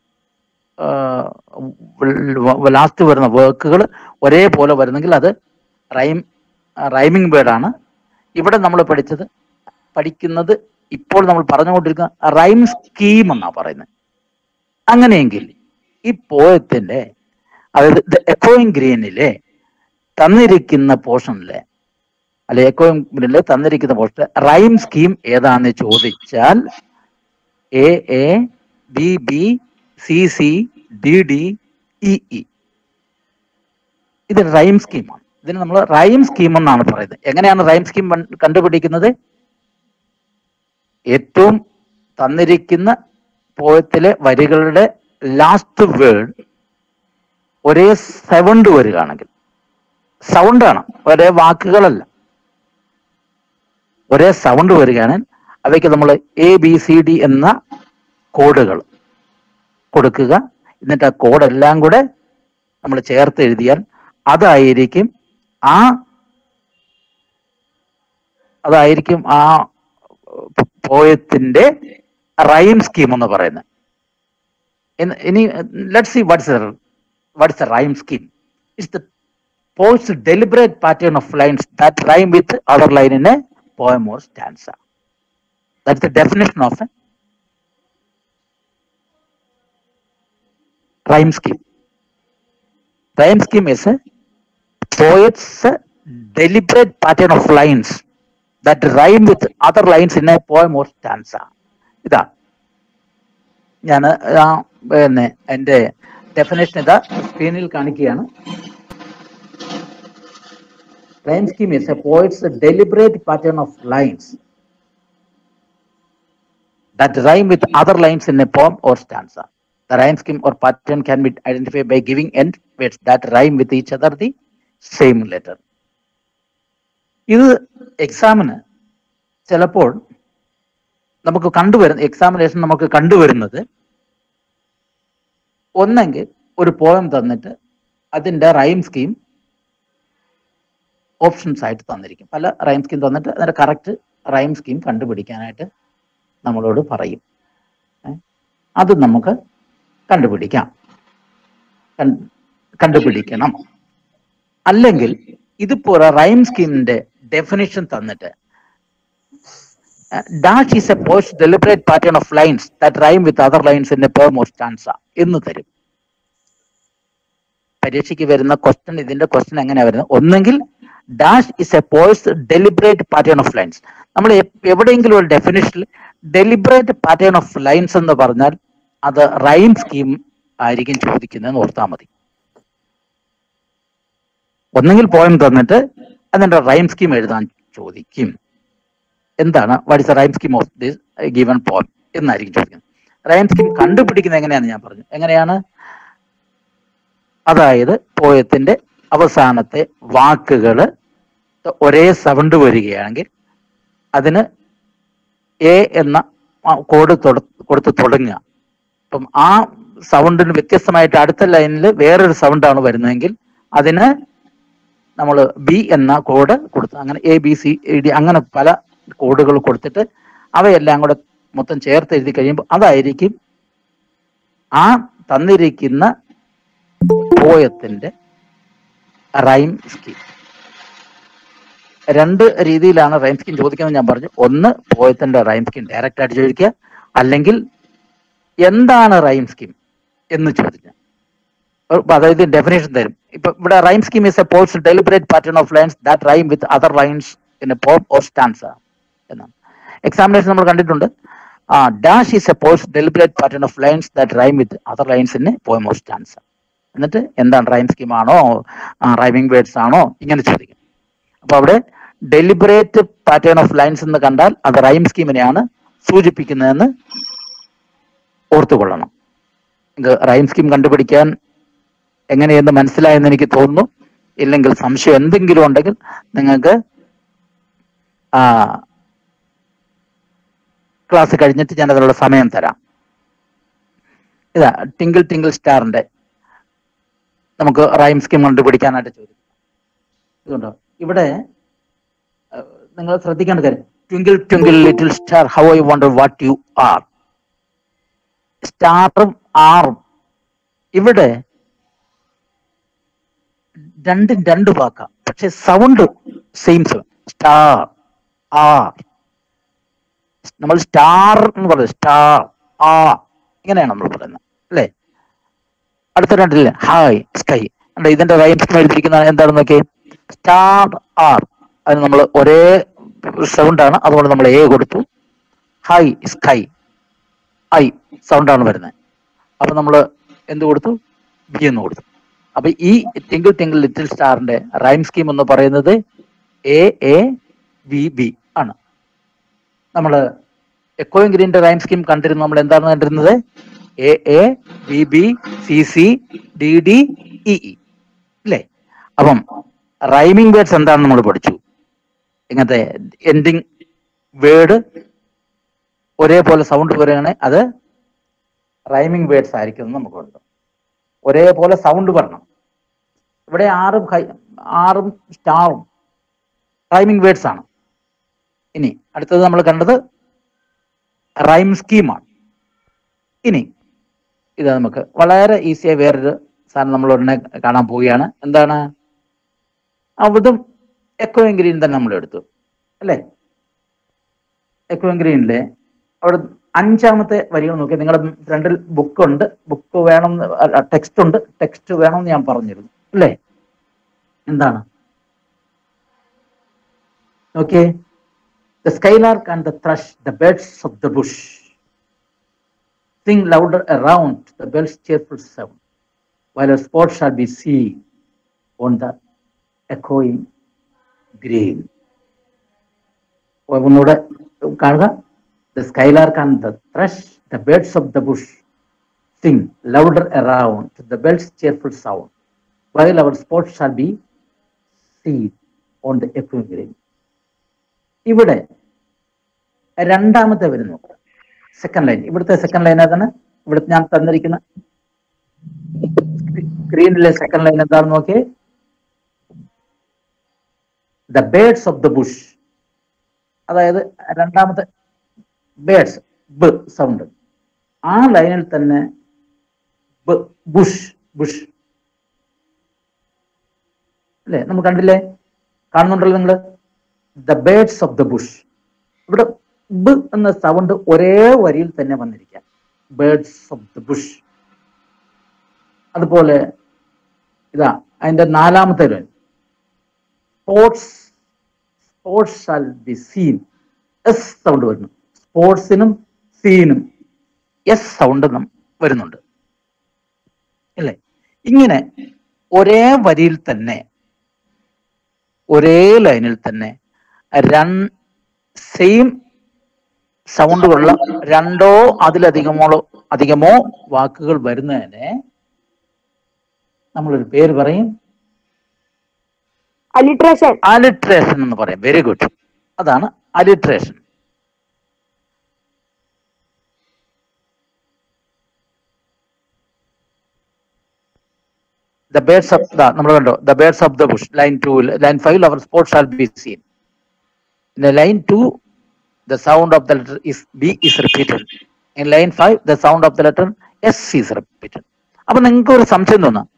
ലാസ്റ്റ് വരുന്ന വർക്കുകൾ ഒരേപോലെ വരുന്നെങ്കിൽ അത് റൈം റൈമിംഗ് വേർഡാണ് ഇവിടെ നമ്മൾ പഠിച്ചത് പഠിക്കുന്നത് ഇപ്പോൾ നമ്മൾ പറഞ്ഞുകൊണ്ടിരിക്കുന്ന റൈം സ്കീം എന്നാ പറയുന്നത് അങ്ങനെയെങ്കിൽ ഈ പോയത്തിന്റെ അതായത് എക്കോയിങ് ഗ്രീനിലെ തന്നിരിക്കുന്ന പോർഷനിലെ അല്ലെ എക്കോയിങ് ഗ്രീനിലെ തന്നിരിക്കുന്ന പോർഷൻ റൈം സ്കീം ഏതാണെന്ന് ചോദിച്ചാൽ A A B B C C D D E E ഇത് റൈം സ്കീമാണ് ഇതിന് നമ്മൾ റൈം സ്കീം എന്നാണ് പറയുന്നത് എങ്ങനെയാണ് റൈം സ്കീം കണ്ടുപിടിക്കുന്നത് ഏറ്റവും തന്നിരിക്കുന്ന പോയത്തിലെ വരികളുടെ ലാസ്റ്റ് വേർഡ് ഒരേ സൗണ്ട് വരികയാണെങ്കിൽ സൗണ്ടാണ് ഒരേ വാക്കുകളല്ല ഒരേ സൗണ്ട് വരികയാണെങ്കിൽ അവയ്ക്ക് നമ്മൾ എ ബി സി ഡി എന്ന കോഡുകൾ കൊടുക്കുക എന്നിട്ട് ആ കോഡെല്ലാം കൂടെ നമ്മൾ ചേർത്ത് എഴുതിയാൽ അതായിരിക്കും ആ അതായിരിക്കും ആ പോയത്തിന്റെ റൈം സ്കീം എന്ന് പറയുന്നത് ഇനി let see what's what's a rhyme scheme it's the പോസ്റ്റ് deliberate pattern of lines that rhyme with other line in a poem or stanza that's the definition of a rhyme scheme. Rhyme scheme is a poet's deliberate pattern of lines that rhyme with other lines in a poem or stanza. ഇതാ ഞാൻ പിന്നെ എൻ്റെ definition ഇതാ സ്ക്രീനിൽ കാണിക്കുകയാണ് rhyme scheme is a poet's deliberate pattern of lines that rhyme with other lines in a poem or stanza The rhyme scheme or pattern can be identified by giving end words that rhyme with each other the same letter. ഇത് എക്സാമിന് ചിലപ്പോൾ നമുക്ക് കണ്ടുവരുന്ന examination നമുക്ക് കണ്ടുവരുന്നത് ഒന്നെങ്കിൽ ഒരു poem തന്നിട്ട് അതിൻ്റെ റൈം സ്കീം ഓപ്ഷൻസ് ആയിട്ട് തന്നിരിക്കും പല റൈം സ്കീം തന്നിട്ട് അതിൻ്റെ കറക്റ്റ് റൈം സ്കീം കണ്ടുപിടിക്കാനായിട്ട് നമ്മളോട് പറയും അത് നമുക്ക് കണ്ടുപിടിക്കാം കണ്ടുപിടിക്കണം അല്ലെങ്കിൽ ഇതുപോലെ റൈം സ്കീമിന്റെ ഡെഫിനിഷൻ തന്നിട്ട് ഡാഷ് ഈസ് എ പോസ്റ്റ് deliberate pattern of lines that rhyme with other lines in a poem or stanza എന്ന് തരും പരീക്ഷയ്ക്ക് വരുന്ന ക്വസ്റ്റ്യൻ ഇതിന്റെ ക്വസ്റ്റ്യൻ എങ്ങനെയാ വരുന്നത് ഒന്നെങ്കിൽ ഡാഷ് ഇസ് എ പോസ്റ്റ് ഡെലിബറേറ്റ് പാറ്റേൺ ഓഫ് ലൈൻസ് നമ്മൾ എവിടെയെങ്കിലും ഒരു ഡെഫിനിഷനിൽ ഡെലിബറേറ്റ് പാറ്റേൺ ഓഫ് ലൈൻസ് എന്ന് പറഞ്ഞാൽ അത് റൈം സ്കീം ആയിരിക്കും ചോദിക്കുന്നതെന്ന് ഓർത്താൽ മതി ഒന്നെങ്കിൽ പോയം തന്നിട്ട് അതിന്റെ റൈം സ്കീം എഴുതാൻ ചോദിക്കും എന്താണ് what is rhyme scheme of this given poem എന്നായിരിക്കും ചോദിക്കുന്നത് റൈം സ്കീം കണ്ടുപിടിക്കുന്നത് എങ്ങനെയാണെന്ന് ഞാൻ പറഞ്ഞു എങ്ങനെയാണ് അതായത് പോയത്തിന്റെ അവസാനത്തെ വാക്കുകൾ ഒരേ സൗണ്ട് വരികയാണെങ്കിൽ അതിന് എ എന്ന കോഡ് കൊടുത്ത് തുടങ്ങുക അപ്പം ആ സൗണ്ടിന് വ്യത്യസ്തമായിട്ട് അടുത്ത ലൈനിൽ വേറൊരു സൗണ്ടാണ് വരുന്നതെങ്കിൽ അതിന് നമ്മൾ ബി എന്ന കോഡ് കൊടുത്ത് അങ്ങനെ എ ബി സി ഡി അങ്ങനെ പല കോഡുകൾ കൊടുത്തിട്ട് അവയെല്ലാം കൂടെ മൊത്തം ചേർത്ത് എഴുതി കഴിയുമ്പോൾ അതായിരിക്കും ആ തന്നിരിക്കുന്ന പോയത്തിന്റെ റൈം സ്കീം രണ്ട് രീതിയിലാണ് റൈം സ്കീം ചോദിക്കുന്നത് ഞാൻ പറഞ്ഞു ഒന്ന് പോയത്തിന്റെ റൈം സ്കീം ഡയറക്റ്റ് ആയിട്ട് ചോദിക്കുക അല്ലെങ്കിൽ എന്താണ് റൈം സ്കീം എന്ന് ചോദിക്കുക അതായത് ഡെഫിനേഷൻ തരും ഇപ്പൊ ഇവിടെ റൈം സ്കീം ഇസ് എ പോസ്റ്റ് deliberate pattern of lines that rhyme with other lines in a poem or stanza എന്നാണ് എക്സാമിനേഷൻ നമ്മൾ കണ്ടിട്ടുണ്ട് ഡാഷ് ഈസ് എ പോസ്റ്റ് deliberate pattern of lines that rhyme with other lines in a poem or stanza എന്നിട്ട് എന്താണ് rhyme scheme ആണോ rhyming words ആണോ ഇങ്ങനെ ചോദിക്കും അപ്പൊ അവിടെ ഡെലിബറേറ്റ് പാറ്റേൺ ഓഫ് ലൈൻസ് എന്ന് കണ്ടാൽ അത് റൈം സ്കീമിനെയാണ് സൂചിപ്പിക്കുന്നതെന്ന് ഓർത്തുകൊള്ളണം ഇത് റൈം സ്കീം കണ്ടുപിടിക്കാൻ എങ്ങനെയെന്ന് മനസ്സിലായെന്ന് എനിക്ക് തോന്നുന്നു ഇല്ലെങ്കിൽ സംശയം എന്തെങ്കിലും ഉണ്ടെങ്കിൽ നിങ്ങൾക്ക് ആ ക്ലാസ് കഴിഞ്ഞിട്ട് ഞാൻ അതിനുള്ള സമയം തരാം ഇതാ ടിങ്കിൾ ടിങ്കിൾ സ്റ്റാറിന്റെ നമുക്ക് റൈം സ്കീം കണ്ടുപിടിക്കാനായിട്ട് ചോദിക്കും ഇതുണ്ടോ ഇവിടെ അഹ്, നിങ്ങൾ ശ്രദ്ധിക്കേണ്ട കാര്യം twinkle twinkle little star how I wonder what you are സ്റ്റാറും ആറും ഇവിടെ രണ്ടും രണ്ട് വാക്കാം പക്ഷെ sound same sound star are നമ്മൾ സ്റ്റാർ എന്ന് പറയുന്നത് സ്റ്റാർ ആ ഇങ്ങനെയാണ് നമ്മൾ പറയുന്നത് അല്ലേ അടുത്ത രണ്ടില്ലേ ഹായ് സ്കൈ അല്ല ഇതിന്റെ റൈം സ്കീം എഴുതിയിരിക്കുന്ന എന്താണെന്ന് നോക്കിയേ സ്റ്റാർ ആർ അതിന് നമ്മൾ ഒരേ സൗണ്ട് ആണ് അതുകൊണ്ട് നമ്മൾ എ കൊടുത്തു ഹൈ സ്കൈ ഐ സൗണ്ട് ആണ് വരുന്നത് അപ്പൊ നമ്മൾ എന്ത് കൊടുത്തു ബി എന്ന് കൊടുത്തു അപ്പൊ ഈ ടിങ്കിൾ ടിങ്കിൾ ലിറ്റിൽ സ്റ്റാറിന്റെ റൈം സ്കീം എന്ന് പറയുന്നത് എ എ ബി ബി ആണ് നമ്മൾ എക്കോയും ഗ്രീന്റെ റൈം സ്കീം കണ്ടിരുന്നു നമ്മൾ എന്താണ് കണ്ടിരുന്നത് A A B B C C D D E E അല്ലേ അപ്പം റൈമിംഗ് വേർഡ്സ് എന്താണെന്ന് നമ്മൾ പഠിച്ചു ഇങ്ങനത്തെ എൻഡിങ് വേർഡ് ഒരേപോലെ സൗണ്ട് വരികയാണെങ്കിൽ അത് റൈമിംഗ് വേർഡ്സ് ആയിരിക്കും എന്ന് നമുക്കുണ്ട് ഒരേപോലെ സൗണ്ട് വരണം ഇവിടെ ആറും ഹൈ ആറും സ്റ്റാറും റൈമിംഗ് വേർഡ്സ് ആണ് ഇനി അടുത്തത് നമ്മൾ കണ്ടത് റൈം സ്കീമാണ് ഇനി ഇത് നമുക്ക് വളരെ ഈസിയായി വേറൊരു സാധനം നമ്മൾ ഉടനെ കാണാൻ പോവുകയാണ് എന്താണ് അതും എക്കോയും ഗ്രീൻ തന്നെ നമ്മൾ എടുത്തു അല്ലേ എക്കോയും ഗ്രീനിലെ അവിടെ അഞ്ചാമത്തെ വരികൾ നോക്കി നിങ്ങളുടെ ഫ്രണ്ടിൽ ബുക്ക് ഉണ്ട് ബുക്ക് വേണം ടെക്സ്റ്റ് ഉണ്ട് ടെക്സ്റ്റ് വേണമെന്ന് ഞാൻ പറഞ്ഞിരുന്നു അല്ലേ എന്താണ് okay the skylark and the thrush the birds of the bush sing louder around the bell's cheerful sound, while a spot shall be seen on the echoing green. ഒന്നുകൂടെ കാണുക the skylark and the thrush the birds of the bush sing louder around the bells cheerful sound while our sports shall be seen on the എക്കോയിങ് green ഇവിടെ രണ്ടാമത്തെ വരുന്നു second line ഇവിടുത്തെ second line ഏതാണ് ഇവിടുത്തെ ഞാൻ തന്നിരിക്കുന്ന സ്ക്രീനിലെ സെക്കൻഡ് ലൈൻ എന്താണെന്ന് നോക്കിയേ the birds of the bush അതായത് രണ്ടാമത്തെ ബേഡ്സ് ബ് സൗണ്ട് ആ ലൈനിൽ തന്നെ ബുഷ് ബുഷ് അല്ലേ നമുക്ക് കണ്ടില്ലേ കാണുന്നുണ്ടല്ലോ നിങ്ങൾ the birds of the bush ഇവിടെ ബ് എന്ന സൗണ്ട് ഒരേ വരിയിൽ തന്നെ വന്നിരിക്കാം ബേർഡ്സ് ഓഫ് ദ ബുഷ് അതുപോലെ ഇതാ അതിന്റെ നാലാമത്തെ line sports sports shall be seen S sound വരുന്നു സ്പോർട്സിനും സീനും എസ് സൗണ്ട് വരുന്നുണ്ട് അല്ലേ ഇങ്ങനെ ഒരേ വരിയിൽ തന്നെ ഒരേ ലൈനിൽ തന്നെ രൺ സെയിം സൗണ്ടുകളുള്ള രണ്ടോ അതിലധികമോ അധികമോ വാക്കുകൾ വരുന്നതിനെ നമ്മളൊരു പേര് പറയും അലിട്രേഷൻ അലിട്രേഷൻ എന്ന് പറയും വെരി ഗുഡ് അതാണ് alliteration the birds of the നമ്മൾ കണ്ടോ the birds of the bush line two line five our sports shall be seen In the line 2, the sound of the letter is B is repeated. In line 5, the sound of the letter S is repeated. അപ്പൊ നിങ്ങൾക്ക് ഒരു സംശയം തോന്നാം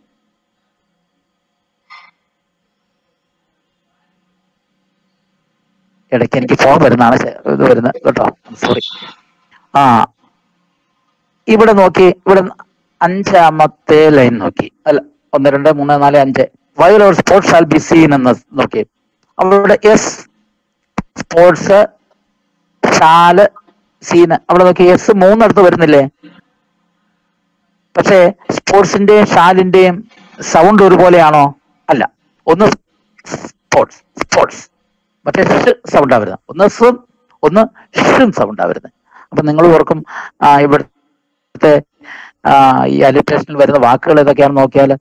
ഇടയ്ക്ക് എനിക്ക് phone വരുന്നതാണ് ശ- ഇത് വരുന്നത് കേട്ടോ സോറി ആ ഇവിടെ നോക്കി ഇവിടെ അഞ്ചാമത്തെ ലൈൻ നോക്കി അല്ല ഒന്ന് രണ്ട് മൂന്ന് നാല് അഞ്ച് while our sports shall be seen എന്ന് നോക്കി അവിടെ എസ് സ്പോർട്സ് ഷാല് സീന് അവിടെ നോക്കി എസ് മൂന്നിടത്ത് വരുന്നില്ലേ പക്ഷേ സ്പോർട്സിന്റെയും ഷാലിന്റെയും സൗണ്ട് ഒരുപോലെയാണോ അല്ല ഒന്ന് സ്പോർട്സ് സ്പോർട്സ് മറ്റേ ഷ് സൗണ്ടാ വരുന്നത് ഒന്ന് സും ഒന്ന് ഷും സൗണ്ടാ വരുന്നത് അപ്പൊ നിങ്ങൾ ഓർക്കും ആ, ഇവിടുത്തെ ആ, ഈ അലിറ്റേഷനിൽ വരുന്ന വാക്കുകൾ ഏതൊക്കെയാണെന്ന് നോക്കിയാൽ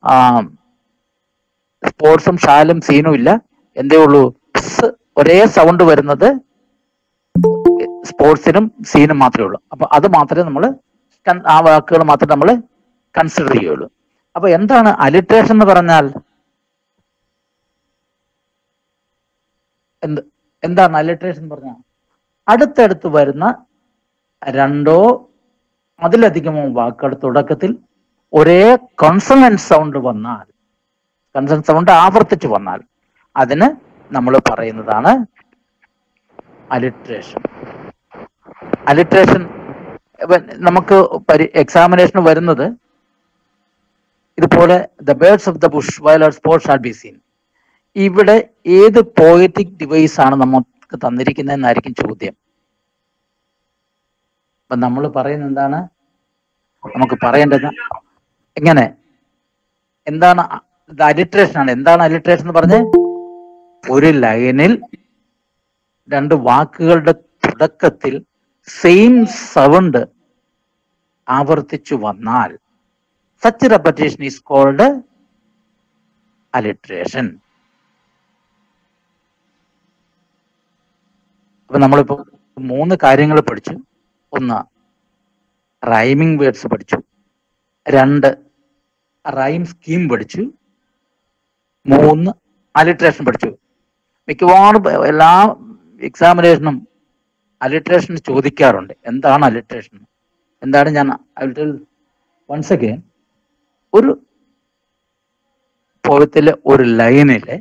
സ്പോർട്സും ഷാലും സീനും ഇല്ല എന്തേ ഉള്ളൂ സ് ഒരേ സൗണ്ട് വരുന്നത് സ്പോർട്സിനും സീനും മാത്രമേ ഉള്ളൂ അപ്പൊ അത് മാത്രമേ നമ്മൾ ആ വാക്കുകൾ മാത്രമേ നമ്മൾ കൺസിഡർ ചെയ്യുള്ളൂ അപ്പൊ എന്താണ് അലിട്രേഷൻ എന്ന് പറഞ്ഞാൽ എന്ത് എന്താണ് അലിട്രേഷൻ എന്ന് പറഞ്ഞാൽ അടുത്തടുത്ത് വരുന്ന രണ്ടോ അതിലധികമോ വാക്കുകൾ തുടക്കത്തിൽ ഒരേ കോൺസണന്റ് സൗണ്ട് വന്നാൽ കൺസൺ സൗണ്ട് ആവർത്തിച്ച് വന്നാൽ അതിന് നമ്മൾ പറയുന്നതാണ് അലിട്രേഷൻ അലിട്രേഷൻ നമുക്ക് എക്സാമിനേഷൻ വരുന്നത് ഇതുപോലെ the birds of the bush while our sports shall be seen ഇവിടെ ഏത് പോയറ്റിക് ഡിവൈസ് ആണ് നമുക്ക് തന്നിരിക്കുന്നതെന്നായിരിക്കും ചോദ്യം അപ്പൊ നമ്മൾ പറയുന്നത് എന്താണ് നമുക്ക് പറയേണ്ടത് എങ്ങനെ എന്താണ് ഇത് അലിട്രേഷൻ ആണ് എന്താണ് അലിട്രേഷൻ എന്ന് പറഞ്ഞ് ഒരു ലൈനിൽ രണ്ട് വാക്കുകളുടെ തുടക്കത്തിൽ സെയിം സൗണ്ട് ആവർത്തിച്ചു വന്നാൽ such repetition is called alliteration അപ്പൊ നമ്മളിപ്പോ മൂന്ന് കാര്യങ്ങൾ പഠിച്ചു ഒന്ന് റൈമിംഗ് വേർഡ്സ് പഠിച്ചു രണ്ട് റൈം സ്കീം പഠിച്ചു മൂന്ന് അലിട്രേഷൻ പഠിച്ചു മിക്കവാറും എല്ലാ എക്സാമിനേഷനും അലിട്രേഷൻ ചോദിക്കാറുണ്ട് എന്താണ് അലിട്രേഷൻ എന്താണ് ഞാൻ വൺസ് അഗൈൻ ഒരു പോയത്തിലെ ഒരു ലൈനിലെ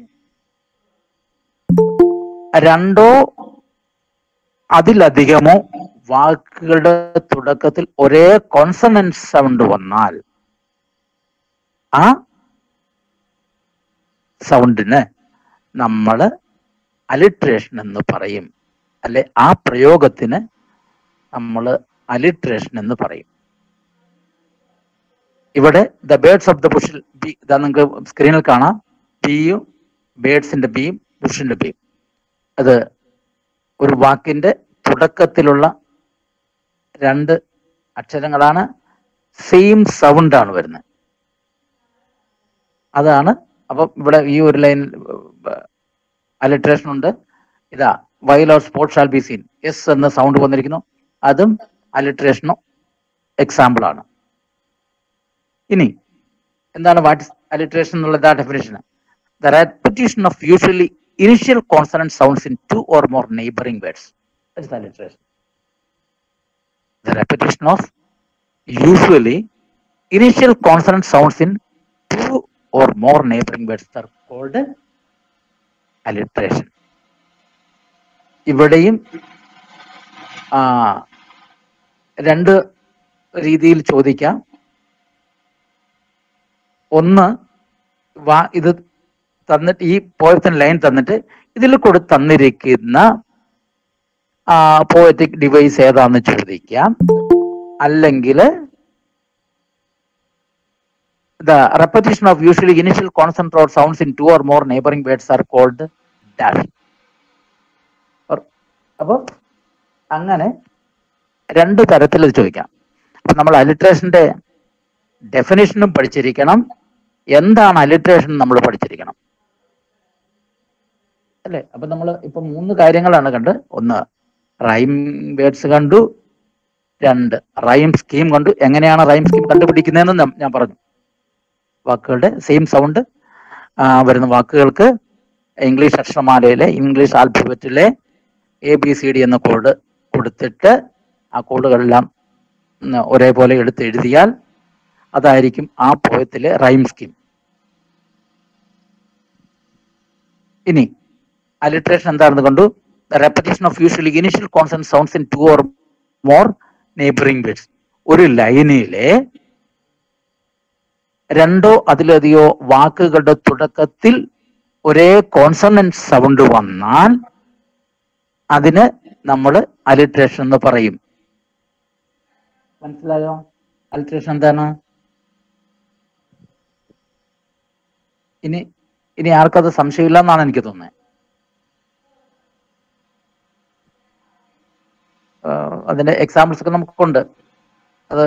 രണ്ടോ അതിലധികമോ വാക്കുകളുടെ തുടക്കത്തിൽ ഒരേ കോൺസണന്റ് സൗണ്ട് വന്നാൽ ആ സൗണ്ടിന് നമ്മൾ അലിട്രേഷൻ എന്ന് പറയും അല്ലെ ആ പ്രയോഗത്തിന് നമ്മൾ അലിട്രേഷൻ എന്ന് പറയും ഇവിടെ ദ ബേർഡ്സ് ഓഫ് ദ ബുഷിൽ ബി ഇതാ നിങ്ങൾക്ക് സ്ക്രീനിൽ കാണാം ബിയും ബേർഡ്സിന്റെ ബിയും ബുഷിന്റെ ബിയും അത് ഒരു വാക്കിന്റെ തുടക്കത്തിലുള്ള രണ്ട് അക്ഷരങ്ങളാണ് സെയിം സൗണ്ട് ആണ് വരുന്നത് അതാണ് അപ്പൊ ഇവിടെ ഈ ഒരു ലൈൻ അലിട്രേഷൻ ഉണ്ട് ഇതാ while our sports shall be seen S എന്ന സൗണ്ട് വന്നിരിക്കുന്നു അതും അലിട്രേഷനും എക്സാമ്പിൾ ആണ് ഇനി എന്താണ് വാട്ട് അലിട്രേഷൻ എന്നുള്ള definition the repetition of usually initial consonant sounds in two or more neighbouring words that's alliteration the repetition of usually initial consonant sounds in two or more neighboring words are called alliteration. ഇവിടെയും ആ, രണ്ട് രീതിയിൽ ചോദിക്കാം ഒന്ന് വാ ഇത് തന്നിട്ട് ഈ പോയത്തിന് ലൈൻ തന്നിട്ട് ഇതിൽ കൊടു തന്നിരിക്കുന്ന പോയറ്റിക് ഡിവൈസ് ഏതാന്ന് ചോദിക്കാം അല്ലെങ്കിൽ the repetition of usually initial consonant sounds in two or more neighbouring words are called dash അപ്പൊ അങ്ങനെ രണ്ട് തരത്തിൽ ഇത് ചോദിക്കാം അപ്പൊ നമ്മൾ അലിട്രേഷന്റെ ഡെഫിനേഷനും പഠിച്ചിരിക്കണം എന്താണ് അലിട്രേഷൻ നമ്മൾ പഠിച്ചിരിക്കണം അല്ലേ അപ്പൊ നമ്മൾ ഇപ്പൊ മൂന്ന് കാര്യങ്ങളാണ് കണ്ട് ഒന്ന് റൈം വേർഡ്സ് കണ്ടു രണ്ട് റൈം സ്കീം കണ്ടു എങ്ങനെയാണ് റൈം സ്കീം കണ്ടുപിടിക്കുന്നതെന്ന് നം- ഞാൻ പറഞ്ഞു വാക്കുകളുടെ സെയിം സൗണ്ട് വരുന്ന വാക്കുകൾക്ക് ഇംഗ്ലീഷ് അക്ഷരമാലയിലെ ഇംഗ്ലീഷ് ആൽഫബറ്റിലെ എ ബി സി ഡി എന്ന കോഡ് കൊടുത്തിട്ട് ആ കോഡുകളെല്ലാം ഉം, ഒരേപോലെ എടുത്ത് എഴുതിയാൽ അതായിരിക്കും ആ പോയത്തിലെ റൈം സ്കീം ഇനി അലിട്രേഷൻ എന്താണെന്ന് കണ്ടു repetition of usually initial consonant sounds in two or more neighbouring words ഒരു ലൈനിലെ രണ്ടോ അതിലധികോ വാക്കുകളുടെ തുടക്കത്തിൽ ഒരേ കോൺസണന്റ് സൗണ്ട് വന്നാൽ അതിന് നമ്മൾ അലിട്രേഷൻ എന്ന് പറയും മനസ്സിലായോ അലിട്രേഷൻ എന്താണ് ഇനി ഇനി ആർക്കത് സംശയമില്ല എന്നാണ് എനിക്ക് തോന്നുന്നത് ആഹ് അതിന്റെ എക്സാമ്പിൾസ് ഒക്കെ നമുക്കുണ്ട് അത്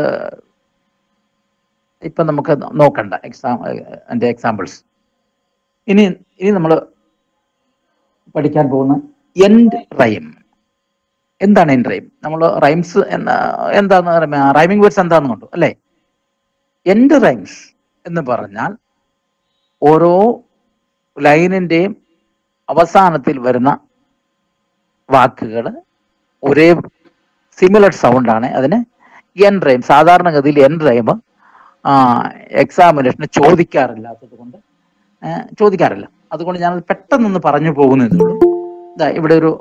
ഇപ്പൊ നമുക്ക് നോക്കണ്ട എക്സാം അതിന്റെ എക്സാമ്പിൾസ് ഇനി ഇനി നമ്മൾ പഠിക്കാൻ പോകുന്ന എൻഡ് റൈം എന്താണ് എൻഡ് റൈം നമ്മൾ റൈംസ് എന്ന എന്താന്ന് റൈമിംഗ് വേർഡ്സ് എന്താന്ന് കണ്ടു അല്ലേ എൻഡ് റൈംസ് എന്ന് പറഞ്ഞാൽ ഓരോ ലൈനിന്റെയും അവസാനത്തിൽ വരുന്ന വാക്കുകൾ ഒരേ സിമിലർ സൗണ്ട് ആണ് അതിന് എൻ റൈം സാധാരണഗതിയിൽ എൻ റൈം എക്സാമിനേഷന് ചോദിക്കാറില്ലാത്തത് കൊണ്ട് ആ, ചോദിക്കാറില്ല അതുകൊണ്ട് ഞാൻ പെട്ടെന്നൊന്ന് പറഞ്ഞു പോകുന്നതേ ഉള്ളൂ ഇതാ ഇവിടെ ഒരു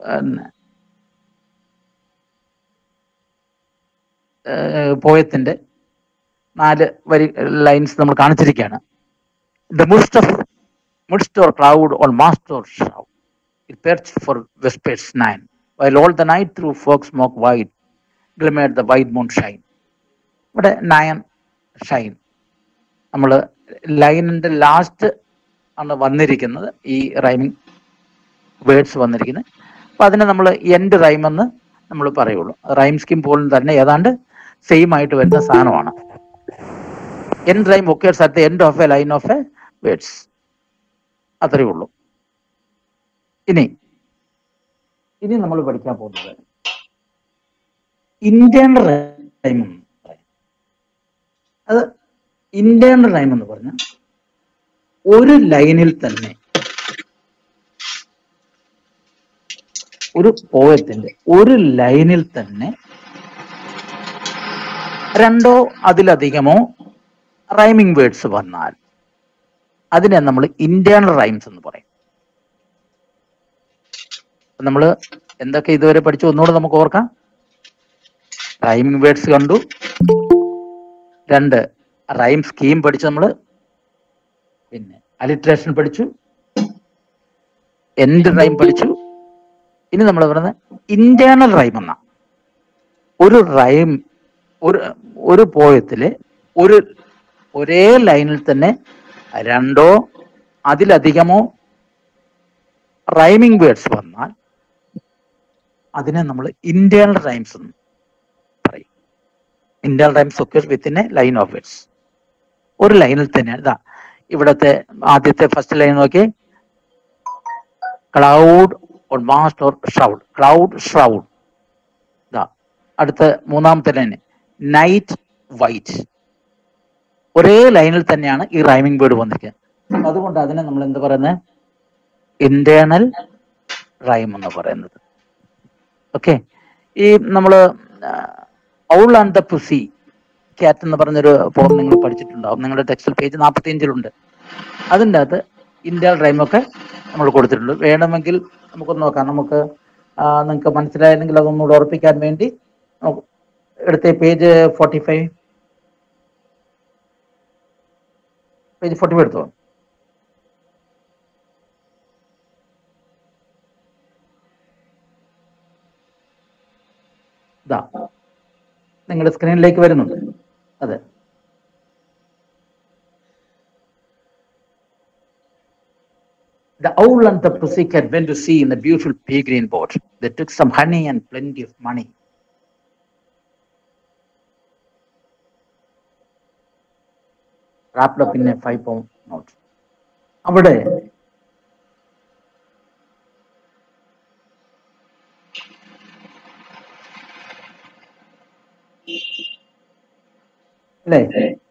പോയത്തിന്റെ നാല് വരി ലൈൻസ് നമ്മൾ കാണിച്ചിരിക്കുകയാണ് The midst of midst or cloud or master shout. It perched for vespers nine, while all the night through fog smoke white, glimmered the white moon shine. ഇവിടെ നയൻ ഷൈൻ നമ്മൾ ലൈനിന്റെ ലാസ്റ്റ് ആണ് വന്നിരിക്കുന്നത് ഈ റൈമിംഗ് വേർഡ്സ് വന്നിരിക്കുന്നത് അപ്പൊ അതിനെ നമ്മൾ എൻഡ് റൈം എന്ന് നമ്മൾ പറയുള്ളൂ റൈം സ്കീം പോലും തന്നെ ഏതാണ്ട് സെയിം ആയിട്ട് വരുന്ന സാധനമാണ് end rhyme occurs at the end of a line of a words അത്രയേ ഉള്ളൂ ഇനി ഇനി നമ്മൾ പഠിക്കാൻ പോകുന്നത് ഇന്റേണൽ റൈം അത് ഇന്റേണൽ റൈം എന്ന് പറഞ്ഞാൽ ഒരു ലൈനിൽ തന്നെ ഒരു പോയത്തിന്റെ ഒരു ലൈനിൽ തന്നെ രണ്ടോ അതിലധികമോ റൈമിംഗ് വേർഡ്സ് വന്നാൽ അതിനെ നമ്മൾ ഇന്റേണൽ റൈംസ് എന്ന് പറയും നമ്മൾ എന്തൊക്കെ ഇതുവരെ പഠിച്ചു ഒന്നുകൂടെ നമുക്ക് ഓർക്കാം റൈമിംഗ് വേർഡ്സ് കണ്ടു രണ്ട് റൈം സ്കീം പഠിച്ചു നമ്മൾ പിന്നെ അലിട്രേഷൻ പഠിച്ചു എൻഡ് റൈം പഠിച്ചു ഇനി നമ്മൾ പറയുന്നത് ഇന്റേണൽ റൈം എന്ന ഒരു റൈം ഒരു ഒരു പോയത്തില് ഒരു ഒരേ ലൈനിൽ തന്നെ രണ്ടോ അതിലധികമോ റൈമിംഗ് വേർഡ്സ് വന്നാൽ അതിനെ നമ്മൾ ഇന്റേണൽ റൈംസ് എന്ന് പറയും ഇന്റേണൽ റൈംസ് ഒക്കെ within a line of words ഒരു ലൈനിൽ തന്നെയാണ് ഇതാ ഇവിടത്തെ ആദ്യത്തെ ഫസ്റ്റ് ലൈൻ നോക്കി cloud or mast or shroud cloud shroud ഇതാ അടുത്ത മൂന്നാമത്തെ ലൈൻ നൈറ്റ് വൈറ്റ് ഒരേ ലൈനിൽ തന്നെയാണ് ഈ റൈമിംഗ് വേർഡ് വന്നിരിക്കുന്നത് അതുകൊണ്ട് അതിനെ നമ്മൾ എന്ത് പറയുന്നത് ഇന്റേണൽ റൈം എന്ന് പറയുന്നത് ഓക്കെ ഈ നമ്മള് owl and the pussy cat എന്ന് പറഞ്ഞൊരു ഫോം നിങ്ങൾ പഠിച്ചിട്ടുണ്ടാവും നിങ്ങളുടെ ടെക്സ്റ്റൽ പേജ് നാൽപ്പത്തി അഞ്ചിലുണ്ട് അതിൻ്റെ അകത്ത് ഇന്ത്യൻ റൈമൊക്കെ നമ്മൾ കൊടുത്തിട്ടുണ്ട് വേണമെങ്കിൽ നമുക്കൊന്ന് നോക്കാം നമുക്ക് നിങ്ങൾക്ക് മനസ്സിലായില്ലെങ്കിൽ അതൊന്നുകൂടെ ഉറപ്പിക്കാൻ വേണ്ടി നമുക്ക് എടുത്ത page forty five page forty five എടുത്തോ ഇതാ നിങ്ങളുടെ സ്ക്രീനിലേക്ക് വരുന്നുണ്ട് അതെ The owl and the pussycat went to sea in a beautiful pea green boat. They took some honey and plenty of money. Wrapped up in a five pound note. അവിടെ അല്ലേ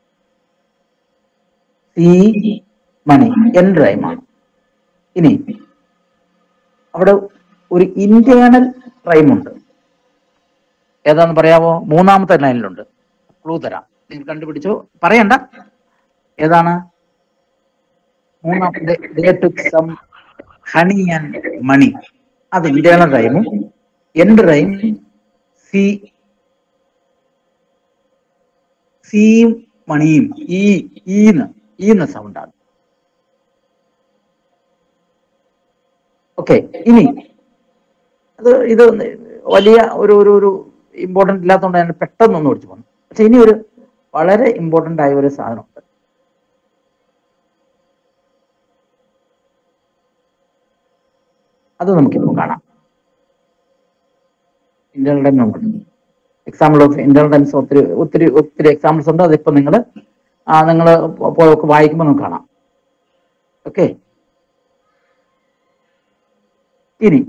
C മണി N റൈമാണ് ഇനി അവിടെ ഒരു internal റൈമുണ്ട് ഏതാന്ന് പറയാമോ മൂന്നാമത്തെ ലൈനിലുണ്ട് clue തരാം നിങ്ങൾ കണ്ടുപിടിച്ചോ പറയണ്ട ഏതാണ് മൂന്നാമത്തെ സം ഹണി ആൻഡ് മണി അത് ഇന്റേണൽ റൈമും എൻഡ് റൈം സി സിയും മണിയും ഈ ഈന്ന് ഈന്ന സൗണ്ടാണ് ഓക്കെ ഇനി അത് ഇത് വലിയ ഒരു ഒരു ഒരു ഇമ്പോർട്ടൻ്റ് ഇല്ലാത്തതുകൊണ്ട് ഞാൻ പെട്ടെന്ന് ഒന്ന് ഓടിച്ചു പോകുന്നു പക്ഷെ ഇനി ഒരു വളരെ ഇമ്പോർട്ടൻ്റ് ആയ ഒരു സാധനമുണ്ട് അത് നമുക്കിപ്പോൾ കാണാം ഇന്റേണൽ ടൈം നമുക്ക് എക്സാമ്പിൾ ഓഫ് ഇന്റേണൽ ടൈംസ് ഒത്തിരി ഒത്തിരി ഒത്തിരി എക്സാമ്പിൾസ് ഉണ്ട് അതിപ്പോൾ നിങ്ങൾ നിങ്ങൾ വായിക്കുമ്പോൾ നമുക്ക് കാണാം ഓക്കെ ഇനി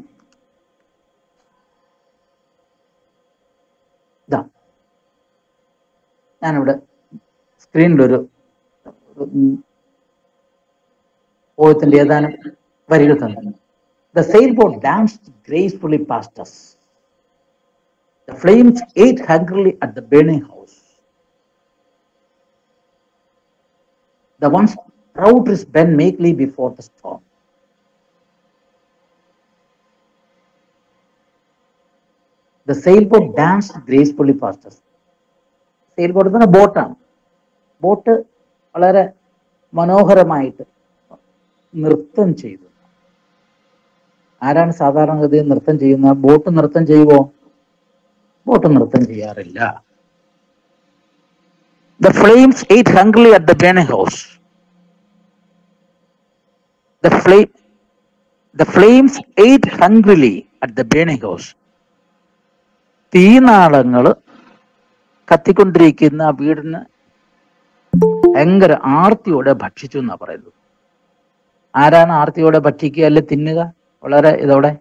ഇതാ ഞാനിവിടെ സ്ക്രീനിലൊരു പോയത്തിന്റെ ഏതാനും വരികൾ തന്നു the sail boat danced gracefully past us the flames ate hungrily at the burning house the ones proud is bent meekly before the storm the sailboat danced gracefully past us sail boat തന്നെ ബോട്ടാണ് boat വളരെ മനോഹരമായിട്ട് നൃത്തം ചെയ്തു ആരാണ് സാധാരണഗതിയിൽ നൃത്തം ചെയ്യുന്ന ബോട്ട് നൃത്തം ചെയ്യുമോ ബോട്ട് നൃത്തം ചെയ്യാറില്ല the flames ate hungrily at the burning house the flame the flames ate hungrily at the burning house തീനാളങ്ങള് കത്തിക്കൊണ്ടിരിക്കുന്ന ആ വീടിന് ഭയങ്കര ആർത്തിയോടെ ഭക്ഷിച്ചു എന്നാ പറയുന്നത് ആരാണ് ആർത്തിയോടെ ഭക്ഷിക്കുക അല്ലെ തിന്നുക വളരെ ഇതോടെ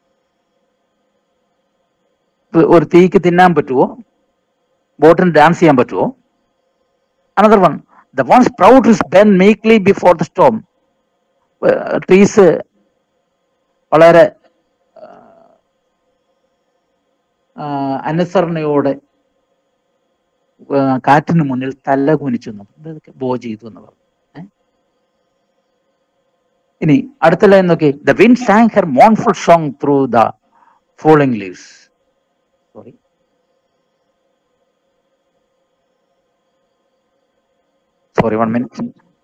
ഇപ്പൊ ഒരു തീക്ക് തിന്നാൻ പറ്റുമോ ബോട്ടിന് ഡാൻസ് ചെയ്യാൻ പറ്റുമോ another one the once proud is bent meekly before the storm trees വളരെ ആ, അനുസരണയോടെ ആ, കാറ്റിന് മുന്നിൽ തല കുനിച്ചു എന്ന് പറഞ്ഞു. ഇതൊക്കെ ബോ ചെയ്തു എന്ന് പറഞ്ഞു ഏ? ഇനി അടുത്ത ലൈൻ നോക്കി the wind sang her mournful song through the falling leaves sorry sorry one minute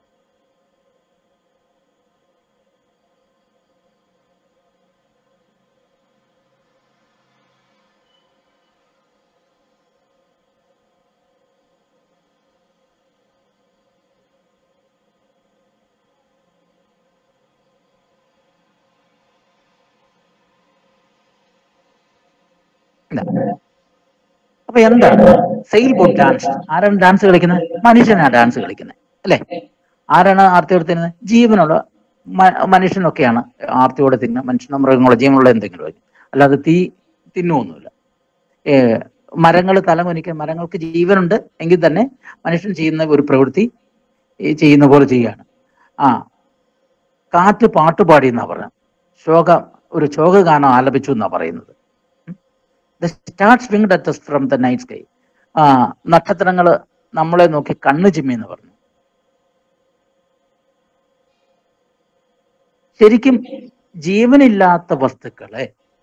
അപ്പൊ എന്താണ് സെയിൽ ബോട്ട് ഡാൻസ് ആരാണ് ഡാൻസ് കളിക്കുന്നത് മനുഷ്യനാണ് ഡാൻസ് കളിക്കുന്നത് അല്ലേ ആരാണ് ആർത്തിയോടെ തിന്നുന്നത് ജീവനുള്ള മ- മനുഷ്യനൊക്കെയാണ് ആർത്തിയോടെ തിന്നുക മനുഷ്യനോ മൃഗങ്ങളോ ജീവനുള്ള എന്തെങ്കിലും ആയിരിക്കും. അല്ലാതെ തീ തിന്നുമൊന്നുമില്ല ഏ മരങ്ങൾ തലമുനിക്കാൻ മരങ്ങൾക്ക് ജീവനുണ്ട് എങ്കിൽ തന്നെ മനുഷ്യൻ ചെയ്യുന്ന ഒരു പ്രവൃത്തി ഈ ചെയ്യുന്ന പോലെ ചെയ്യാണ് ആ കാറ്റ് പാട്ട് പാടി എന്നാ പറഞ്ഞത് ശോക ഒരു ശോകഗാനം ആലപിച്ചു എന്നാ പറയുന്നത് the stars wink at us from the night sky ആ നക്ഷത്രങ്ങൾ നമ്മളെ നോക്കി കണ്ണു ചിമ്മി എന്ന് പറഞ്ഞു ശരിക്കും ജീവനില്ലാത്ത വസ്തുക്കളെ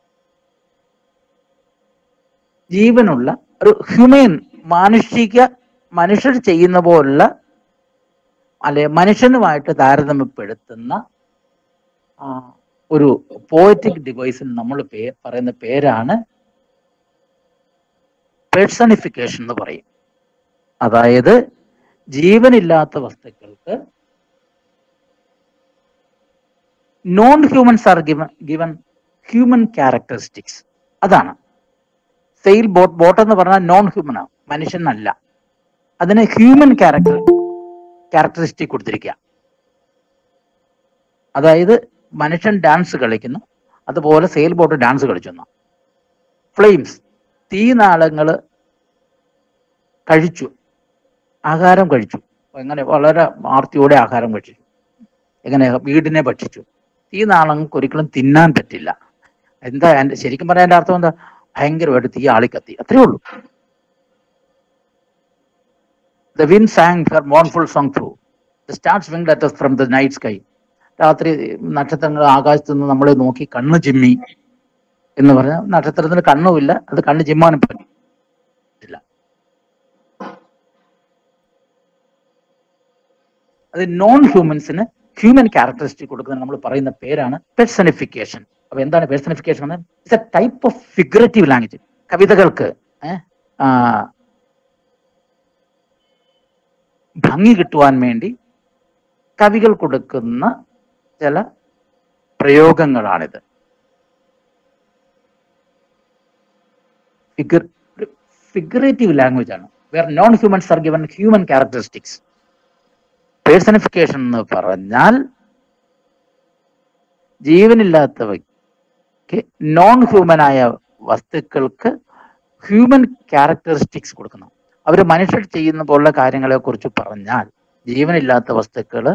ജീവനുള്ള ഒരു ഹ്യൂമൻ മാനുഷിക മനുഷ്യർ ചെയ്യുന്ന പോലുള്ള അല്ലെ മനുഷ്യനുമായിട്ട് താരതമ്യപ്പെടുത്തുന്ന ആ, ഒരു പോയറ്റിക് ഡിവൈസിന് നമ്മൾ പേ പറയുന്ന പേരാണ് പേഴ്സണിഫിക്കേഷൻ എന്ന് പറയും അതായത് ജീവനില്ലാത്ത വസ്തുക്കൾക്ക് non humans are given given human characteristics അതാണ് സെയിൽ ബോട്ട് ബോട്ട് എന്ന് പറഞ്ഞാൽ നോൺ ഹ്യൂമൻ ആണ് മനുഷ്യനല്ല അതിന് ഹ്യൂമൻ ക്യാരക്ടർ ക്യാരക്ടറിസ്റ്റിക് കൊടുത്തിരിക്കുക അതായത് മനുഷ്യൻ ഡാൻസ് കളിക്കുന്നു അതുപോലെ സെയിൽ ബോട്ട് ഡാൻസ് കളിച്ചെന്നു ഫ്ലെയിംസ് തീനാളങ്ങള് കഴിച്ചു ആഹാരം കഴിച്ചു എങ്ങനെ വളരെ ആർത്തിയോടെ ആഹാരം കഴിച്ചു എങ്ങനെ വീടിനെ ഭക്ഷിച്ചു തീനാളങ്ങൾക്ക് ഒരിക്കലും തിന്നാൻ പറ്റില്ല എന്താ എൻ്റെ ശരിക്കും പറയാൻ എൻ്റെ അർത്ഥം എന്താ ഭയങ്കരമായിട്ട് തീ ആളിക്കത്തി അത്രേ ഉള്ളൂ the wind sang her mournful song through the stars wink at us from the night sky രാത്രി നക്ഷത്രങ്ങൾ ആകാശത്ത് നിന്ന് നമ്മളെ നോക്കി കണ്ണ് ചിമ്മി എന്ന് പറഞ്ഞാൽ നക്ഷത്രത്തിന് കണ്ണുമില്ല അത് കണ്ണ് ചിമ്മാനും പറ്റില്ല അത് നോൺ ഹ്യൂമൻസിന് ഹ്യൂമൻ ക്യാരക്ടറിസ്റ്റിക് കൊടുക്കുന്ന നമ്മൾ പറയുന്ന പേരാണ് പെർസണിഫിക്കേഷൻ അപ്പൊ എന്താണ് personification it's a type of figurative language കവിതകൾക്ക് ഏഹ്, ആ, ഭംഗി കിട്ടുവാൻ വേണ്ടി കവികൾ കൊടുക്കുന്ന ചില പ്രയോഗങ്ങളാണിത് ഫിഗർ ഫിഗറേറ്റീവ് ലാംഗ്വേജ് ആണ് where non humans are given human characteristics personification എന്ന് പറഞ്ഞാൽ ജീവനില്ലാത്തവയ്ക്ക് നോൺ ഹ്യൂമനായ വസ്തുക്കൾക്ക് ഹ്യൂമൻ ക്യാരക്ടറിസ്റ്റിക്സ് കൊടുക്കുന്നു അവർ മനുഷ്യർ ചെയ്യുന്ന പോലുള്ള കാര്യങ്ങളെ കുറിച്ച് പറഞ്ഞാൽ ജീവനില്ലാത്ത വസ്തുക്കൾ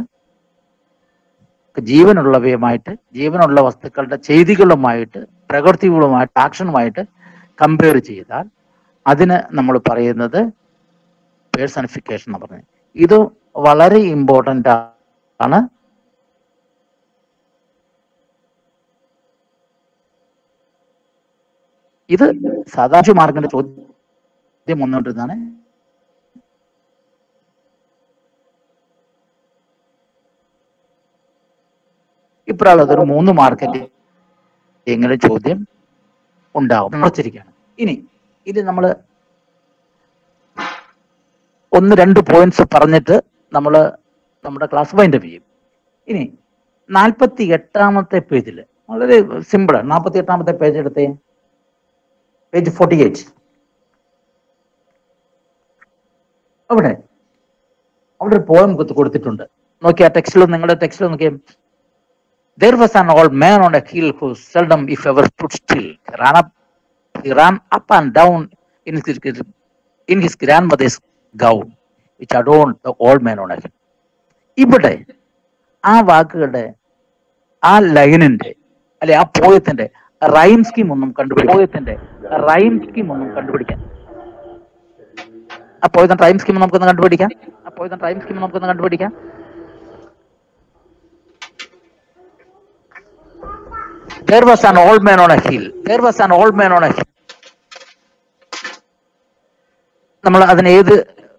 ജീവനുള്ളവയുമായിട്ട് ജീവനുള്ള വസ്തുക്കളുടെ ചെയ്തികളുമായിട്ട് പ്രകൃതികളുമായിട്ട് ആക്ഷനുമായിട്ട് കമ്പയർ ചെയ്താൽ അതിന് നമ്മൾ പറയുന്നത് പേഴ്സണിഫിക്കേഷൻ എന്ന് പറഞ്ഞത് ഇത് വളരെ ഇമ്പോർട്ടൻ്റ് ആണ് ഇത് സാധാരണ മാർക്കിന്റെ ചോദ്യം വന്നുകൊണ്ടിരുന്നതാണ് ഇപ്രാവശ്യം അതൊരു മൂന്ന് മാർക്കറ്റ് എങ്ങനെ ചോദ്യം ഉണ്ടാവും ഉറച്ചിരിക്കുകയാണ് ഇനി ഇത് നമ്മൾ ഒന്ന് രണ്ട് പോയിന്റ്സ് പറഞ്ഞിട്ട് നമ്മൾ നമ്മുടെ ക്ലാസ് വൈൻഡപ്പ് ചെയ്യും ഇനി നാൽപ്പത്തി എട്ടാമത്തെ പേജിൽ വളരെ സിമ്പിളാണ് നാൽപ്പത്തി എട്ടാമത്തെ പേജ് എടുത്തേ പേജ് ഫോർട്ടി എയ്റ്റ് അവിടെ അവിടെ ഒരു പോയം കൊടുത്തിട്ടുണ്ട് നോക്കി ആ ടെക്സ്റ്റിൽ നിങ്ങളുടെ ടെക്സ്റ്റിൽ നോക്കിയേ There was an old man on a hill who seldom, if ever, stood still. He ran up, he ran up and down in his, in his grandmother's gown, which adorned the old man on a hill. ഇവിടെ ആ വാക്കുകളുടെ ആ ലൈനിന്റെ അല്ലെ ആ പോയത്തിന്റെ rhyme scheme ഒന്നും കണ്ടുപിടിക്കാൻ പോയത്തിന്റെ rhyme scheme ഒന്നും കണ്ടുപിടിക്കാൻ ആ പോയതിന്റെ റൈം സ്കീം നമുക്കൊന്ന് കണ്ടുപിടിക്കാം ആ പോയതിന്റെ റൈം സ്കീം നമുക്കൊന്ന് കണ്ടുപിടിക്കാം There was an old man on a hill. There was an old man on a hill. നമ്മൾ അതിന് ഏത്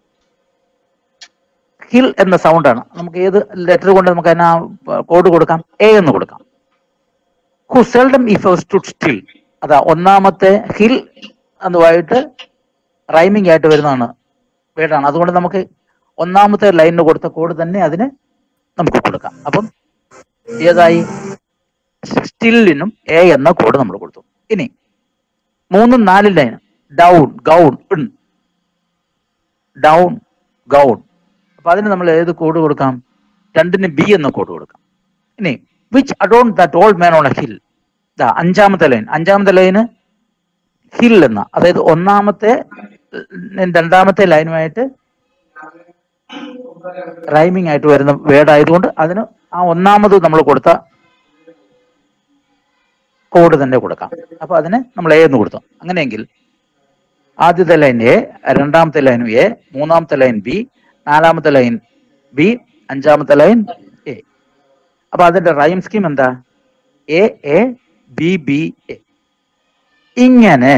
ഹിൽ എന്ന സൗണ്ടാണ് നമുക്ക് ഏത് ലെറ്റർ കൊണ്ട് നമുക്ക് അതിന് കോഡ് കൊടുക്കാം എ എന്ന് കൊടുക്കാം who seldom if stood still അതാ ഒന്നാമത്തെ ഹിൽ എന്നുമായിട്ട് റൈമിംഗ് ആയിട്ട് വരുന്നതാണ് വേർഡാണ് അതുകൊണ്ട് നമുക്ക് ഒന്നാമത്തെ ലൈനിന് കൊടുത്ത കോഡ് തന്നെ അതിന് നമുക്ക് കൊടുക്കാം അപ്പം ഏതായി സ്റ്റില്ലിനും എ എന്ന കോഡ് നമ്മൾ കൊടുത്തു ഇനി മൂന്നും നാലും line down gown down gown അപ്പൊ അതിന് നമ്മൾ ഏത് കോഡ് കൊടുക്കാം രണ്ടിന് ബി എന്ന കോഡ് കൊടുക്കാം ഇനി which adorn that old man on a hill ദാ അഞ്ചാമത്തെ ലൈൻ അഞ്ചാമത്തെ ലൈന് ഹിൽ എന്ന അതായത് ഒന്നാമത്തെ ഏർ, രണ്ടാമത്തെ ലൈനുമായിട്ട് റൈമിംഗ് ആയിട്ട് വരുന്ന വേർഡ് ആയതുകൊണ്ട് അതിന് ആ ഒന്നാമത് നമ്മൾ കൊടുത്ത കോഡ് തന്നെ കൊടുക്കാം അപ്പൊ അതിന് നമ്മൾ എ എന്ന് കൊടുത്തു അങ്ങനെയെങ്കിൽ ആദ്യത്തെ ലൈൻ എ രണ്ടാമത്തെ ലൈൻ എ മൂന്നാമത്തെ ലൈൻ ബി നാലാമത്തെ ലൈൻ ബി അഞ്ചാമത്തെ ലൈൻ എ അപ്പൊ അതിന്റെ റൈം സ്കീം എന്താ A A B B A ഇങ്ങനെ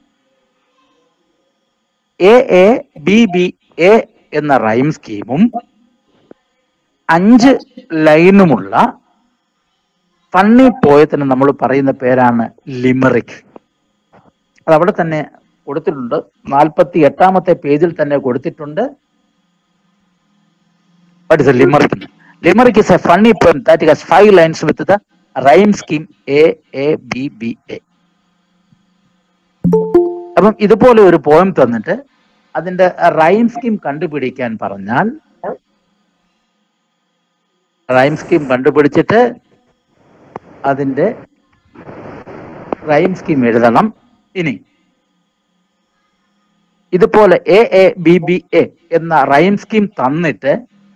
A A B B A എന്ന റൈം സ്കീമും അഞ്ച് ലൈനുമുള്ള ഫണ്ണി പോയത്തിന് നമ്മൾ പറയുന്ന പേരാണ് ലിമറിക് അത് അവിടെ തന്നെ കൊടുത്തിട്ടുണ്ട് നാൽപ്പത്തി എട്ടാമത്തെ പേജിൽ തന്നെ കൊടുത്തിട്ടുണ്ട് what is a limerick limerick is a funny poem that has five lines with the rhyme scheme A A B B A അപ്പം ഇതുപോലെ ഒരു പോയം തന്നിട്ട് അതിന്റെ റൈം സ്കീം കണ്ടുപിടിക്കാൻ പറഞ്ഞാൽ റൈം സ്കീം കണ്ടുപിടിച്ചിട്ട് അതിന്റെ റൈം സ്കീം എഴുതണം ഇനി ഇതുപോലെ A A B B A എന്ന റൈം സ്കീം തന്നിട്ട്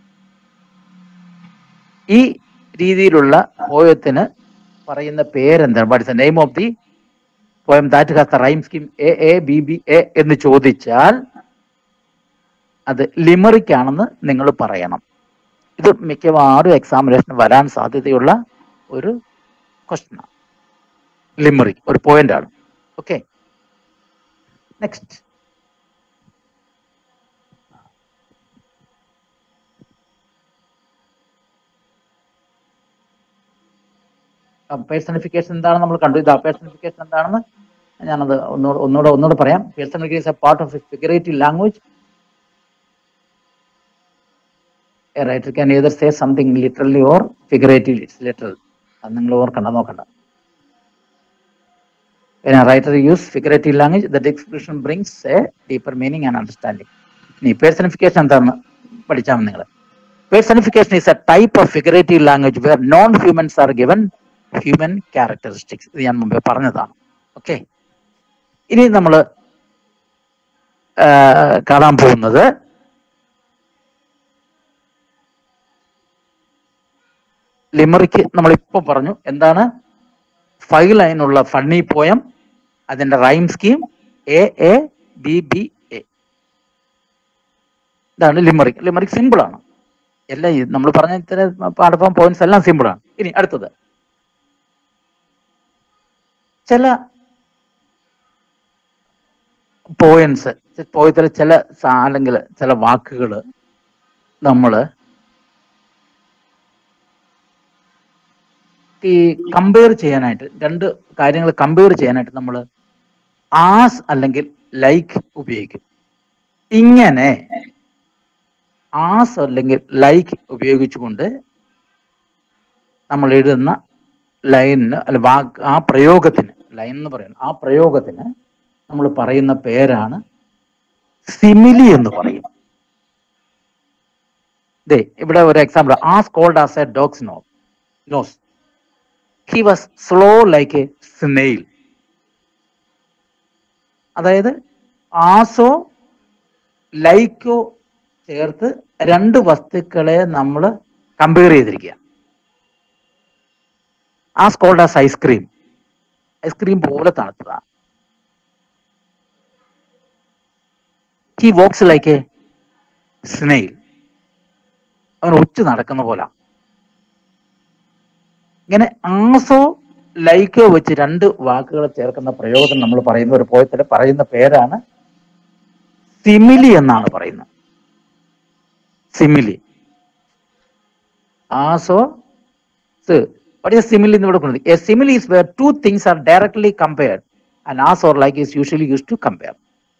ഈ രീതിയിലുള്ള പോയത്തിന് പറയുന്ന പേരെന്താണ് what is the name of the poem that has the rhyme scheme A A B B A എന്ന് ചോദിച്ചാൽ അത് ലിമറിക് ആണെന്ന് നിങ്ങൾ പറയണം ഇത് മിക്കവാറും എക്സാമിനേഷൻ വരാൻ സാധ്യതയുള്ള ഒരു ക്വസ്റ്റ്യൻ ലിമറിക് ഒരു പോയിന്റ് ആണ് ഓക്കെ നെക്സ്റ്റ് പേഴ്സണിഫിക്കേഷൻ എന്താണെന്ന് നമ്മൾ കണ്ടു ഇത് പേഴ്സണിഫിക്കേഷൻ എന്താണെന്ന് ഞാനത് ഒന്നുകൂടെ ഒന്നുകൂടെ ഒന്നുകൂടെ പറയാം personification a part of figurative language a writer can either say something literally or figuratively. It's literal. അത് നിങ്ങൾ ഓർക്കണ്ട നോക്കണ്ട When a writer use figurative language, that expression brings a deeper meaning and understanding. ഇനി personification എന്താണെന്ന് പഠിച്ചാൽ മതി നിങ്ങൾ personification is a type of figurative language where non humans are given human characteristics ഇത് ഞാൻ മുമ്പേ പറഞ്ഞതാണ് ഓക്കെ ഇനി നമ്മൾ കാണാൻ പോകുന്നത് ലിമറിക്ക് നമ്മളിപ്പോ പറഞ്ഞു എന്താണ് ഫൈവ് ലൈനുള്ള ഫണ്ണി പോയം അതിന്റെ rhyme scheme A A B B A ഇതാണ് ലിമറിക് ലിമറിക് സിമ്പിൾ ആണ് എല്ലാം നമ്മൾ പറഞ്ഞ ഇത്തരം പാഠഭാഗം പോയിന്റ്സ് എല്ലാം സിമ്പിൾ ആണ് ഇനി അടുത്തത് ചില പോയിന്റ്സ് പോയത്തിലെ ചില സ- അല്ലെങ്കിൽ ചില വാക്കുകൾ നമ്മൾ ഈ കമ്പയർ ചെയ്യാനായിട്ട് രണ്ട് കാര്യങ്ങൾ കമ്പയർ ചെയ്യാനായിട്ട് നമ്മൾ ആസ് അല്ലെങ്കിൽ ലൈക്ക് ഉപയോഗിക്കും ഇങ്ങനെ ആസ് അല്ലെങ്കിൽ ലൈക്ക് ഉപയോഗിച്ചുകൊണ്ട് നമ്മൾ എഴുതുന്ന ലൈനിന് അല്ല വാക്ക് ആ പ്രയോഗത്തിന് ലൈൻ എന്ന് പറയുന്നത് ആ പ്രയോഗത്തിന് നമ്മൾ പറയുന്ന പേരാണ് സിമിലി എന്ന് പറയും ദേ ഇവിടെ ഒരു example as cold as a dog's no nose he was slow like a snail അതായത് ആസോ ലൈക്കോ ചേർത്ത് രണ്ട് വസ്തുക്കളെ നമ്മൾ കമ്പയർ ചെയ്തിരിക്കുക as cold as ice cream ice cream പോലെ തണുത്തതാണ് he walks like a snail അവൻ ഉച്ച നടക്കുന്ന പോലെ ഇങ്ങനെ ആസോ ലൈക്കോ വെച്ച് രണ്ട് വാക്കുകൾ ചേർക്കുന്ന പ്രയോഗം നമ്മൾ പറയുന്ന ഒരു പോയത്തിൽ പറയുന്ന പേരാണ് സിമിലി എന്നാണ് പറയുന്നത് സിമിലി ആസോ what is simile എന്ന് ഇവിടെ കൊടുക്കുന്നത് a simile is where two things are directly compared and as or like is usually used to compare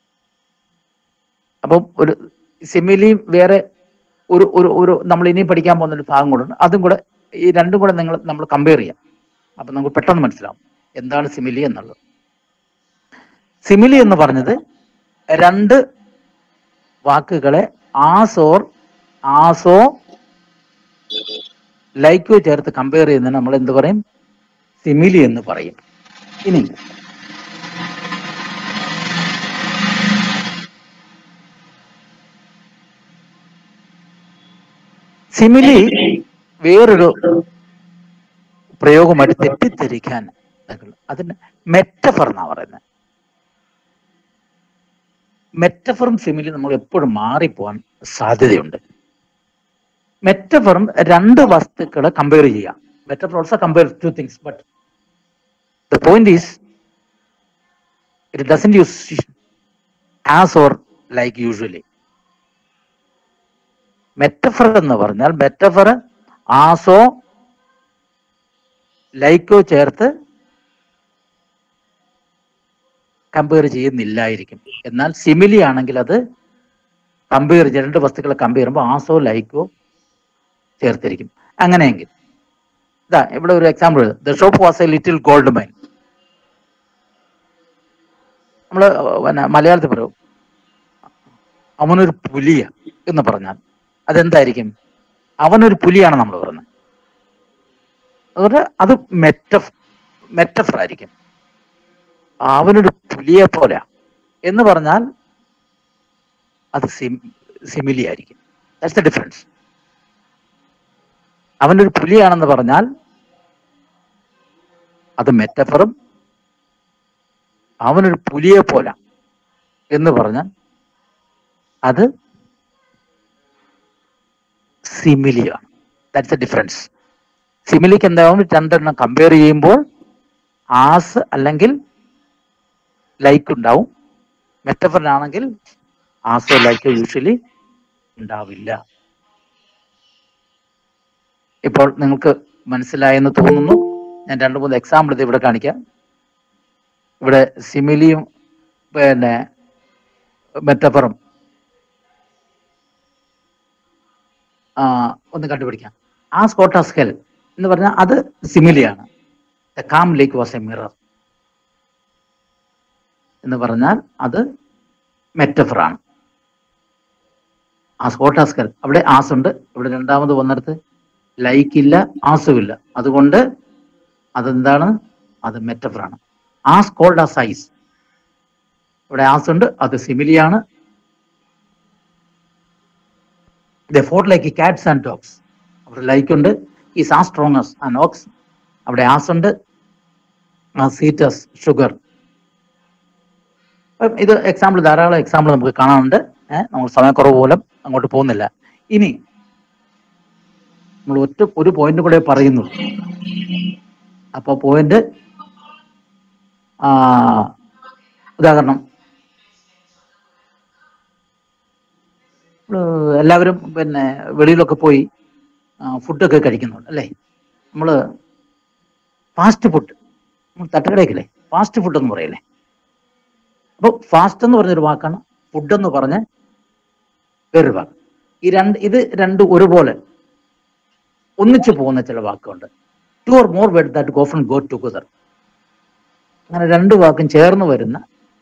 അപ്പം ഒരു സിമിലി വേറെ ഒരു ഒരു ഒരു നമ്മൾ ഇനി പഠിക്കാൻ പോകുന്ന ഒരു ഭാഗം കൂടെ ഉണ്ട് അതും കൂടെ ഈ രണ്ടും കൂടെ നിങ്ങൾ നമ്മൾ കമ്പയർ ചെയ്യാം അപ്പൊ നമുക്ക് പെട്ടെന്ന് മനസ്സിലാവും എന്താണ് സിമിലി എന്നുള്ളത് സിമിലി എന്ന് പറഞ്ഞത് രണ്ട് വാക്കുകളെ ആസോർ ആസോ ലൈക്കോ ചേർത്ത് കമ്പയർ ചെയ്യുന്നതിന് നമ്മൾ എന്ത് പറയും സിമിലി എന്ന് പറയും ഇനി സിമിലി വേറൊരു പ്രയോഗമായിട്ട് തെറ്റിദ്ധരിക്കാൻ അതിന് മെറ്റഫർ എന്നാ പറയുന്നത് മെറ്റഫറും സിമിലി നമ്മൾ എപ്പോഴും മാറിപ്പോവാൻ സാധ്യതയുണ്ട് മെറ്റഫറും രണ്ട് വസ്തുക്കളെ കമ്പയർ ചെയ്യാം metaphor also compare two things but the point is it doesn't use as or like usually metaphor എന്ന് പറഞ്ഞാൽ മെറ്റഫർ ആസോ ലൈക്കോ ചേർത്ത് കമ്പയർ ചെയ്യുന്നില്ലായിരിക്കും എന്നാൽ സിമിലി ആണെങ്കിൽ അത് കമ്പയർ രണ്ട് വസ്തുക്കളെ കമ്പയർ ചെയ്യുമ്പോൾ ആസോ ലൈക്കോ ചേർത്തിരിക്കും അങ്ങനെയെങ്കിൽ ഇതാ ഇവിടെ ഒരു example the shop was a little gold mine നമ്മള് പിന്നെ മലയാളത്തിൽ പറയും അവനൊരു പുലിയ എന്ന് പറഞ്ഞാൽ അതെന്തായിരിക്കും അവനൊരു പുലിയാണ് നമ്മൾ പറയുന്നത് അതുകൊണ്ട് അത് മെറ്റഫ് മെറ്റഫർ ആയിരിക്കും അവനൊരു പുലിയെ പോലെ എന്ന് പറഞ്ഞാൽ അത് സിം സിമിലി ആയിരിക്കും ദാറ്റ്സ് ദ ഡിഫറൻസ് അവനൊരു പുലിയാണെന്ന് പറഞ്ഞാൽ അത് മെറ്റഫറും അവനൊരു പുലിയെ പോലെ എന്ന് പറഞ്ഞാൽ അത് സിമിലിയാണ് ദാറ്റ്സ് എ ഡിഫറൻസ് സിമിലിക്ക് എന്താവും രണ്ടെണ്ണം കമ്പയർ ചെയ്യുമ്പോൾ ആസ് അല്ലെങ്കിൽ ലൈക്ക് ഉണ്ടാവും മെറ്റഫറിനാണെങ്കിൽ ആസോ ലൈക്ക് യൂഷ്വലി ഉണ്ടാവില്ല ഇപ്പോൾ നിങ്ങൾക്ക് മനസ്സിലായെന്ന് തോന്നുന്നു ഞാൻ രണ്ട് മൂന്ന് എക്സാമ്പിൾ ഇത് ഇവിടെ കാണിക്കാം ഇവിടെ സിമിലിയും പിന്നെ മെറ്റഫറും ആ, ഒന്ന് കണ്ടുപിടിക്കാം ആ സ്കോട്ടാസ് ഹെൽ എന്ന് പറഞ്ഞാൽ അത് സിമിലിയാണ് the calm lake was a mirror എന്ന് പറഞ്ഞാൽ അത് മെറ്റഫറാണ് ആസ് ഹോട്ട് ആസ്കൽ അവിടെ ആസ് ഉണ്ട് ഇവിടെ രണ്ടാമത് വന്നിടത്ത് ലൈക്ക് ഇല്ല ആസും ഇല്ല അതുകൊണ്ട് അതെന്താണ് അത് മെറ്റഫറാണ് ആസ് കോൾഡ് ആ സൈസ് ഇവിടെ ആസ് ഉണ്ട് അത് സിമിലിയാണ് they fought like cats and dogs അവിടെ ലൈക്ക് ഉണ്ട് ഈ ആ സ്ട്രോങ്ങസ് ആൻഡ് ഓക്സ് അവിടെ ആസ് ഉണ്ട് ആ സീറ്റസ് ഷുഗർ അപ്പം ഇത് എക്സാമ്പിൾ ധാരാളം എക്സാമ്പിൾ നമുക്ക് കാണാനുണ്ട് ഏഹ് നമ്മൾ സമയക്കുറവ് മൂലം അങ്ങോട്ട് പോകുന്നില്ല ഇനി നമ്മൾ ഒറ്റ ഒരു പോയിന്റ് കൂടെ പറയുന്നുള്ളൂ അപ്പോൾ പോയിന്റ് ഉദാഹരണം നമ്മള് എല്ലാവരും പിന്നെ വെളിയിലൊക്കെ പോയി ഫുഡൊക്കെ കഴിക്കുന്നുണ്ട് അല്ലേ നമ്മൾ ഫാസ്റ്റ് ഫുഡ് നമ്മൾ തട്ടുകടയ്ക്കില്ലേ ഫാസ്റ്റ് ഫുഡ് എന്ന് പറയല്ലേ അപ്പോൾ ഫാസ്റ്റ് എന്ന് പറഞ്ഞൊരു വാക്കാണ് ഫുഡ് എന്ന് പറഞ്ഞ വേറൊരു വാക്ക് ഈ രണ്ട് ഇത് രണ്ട് ഒരുപോലെ ഒന്നിച്ചു പോകുന്ന ചില വാക്കുണ്ട് two or more word that ഗോഫൺ ഗോ ടുഗദർ അങ്ങനെ രണ്ട് വാക്കും ചേർന്ന് വരുന്ന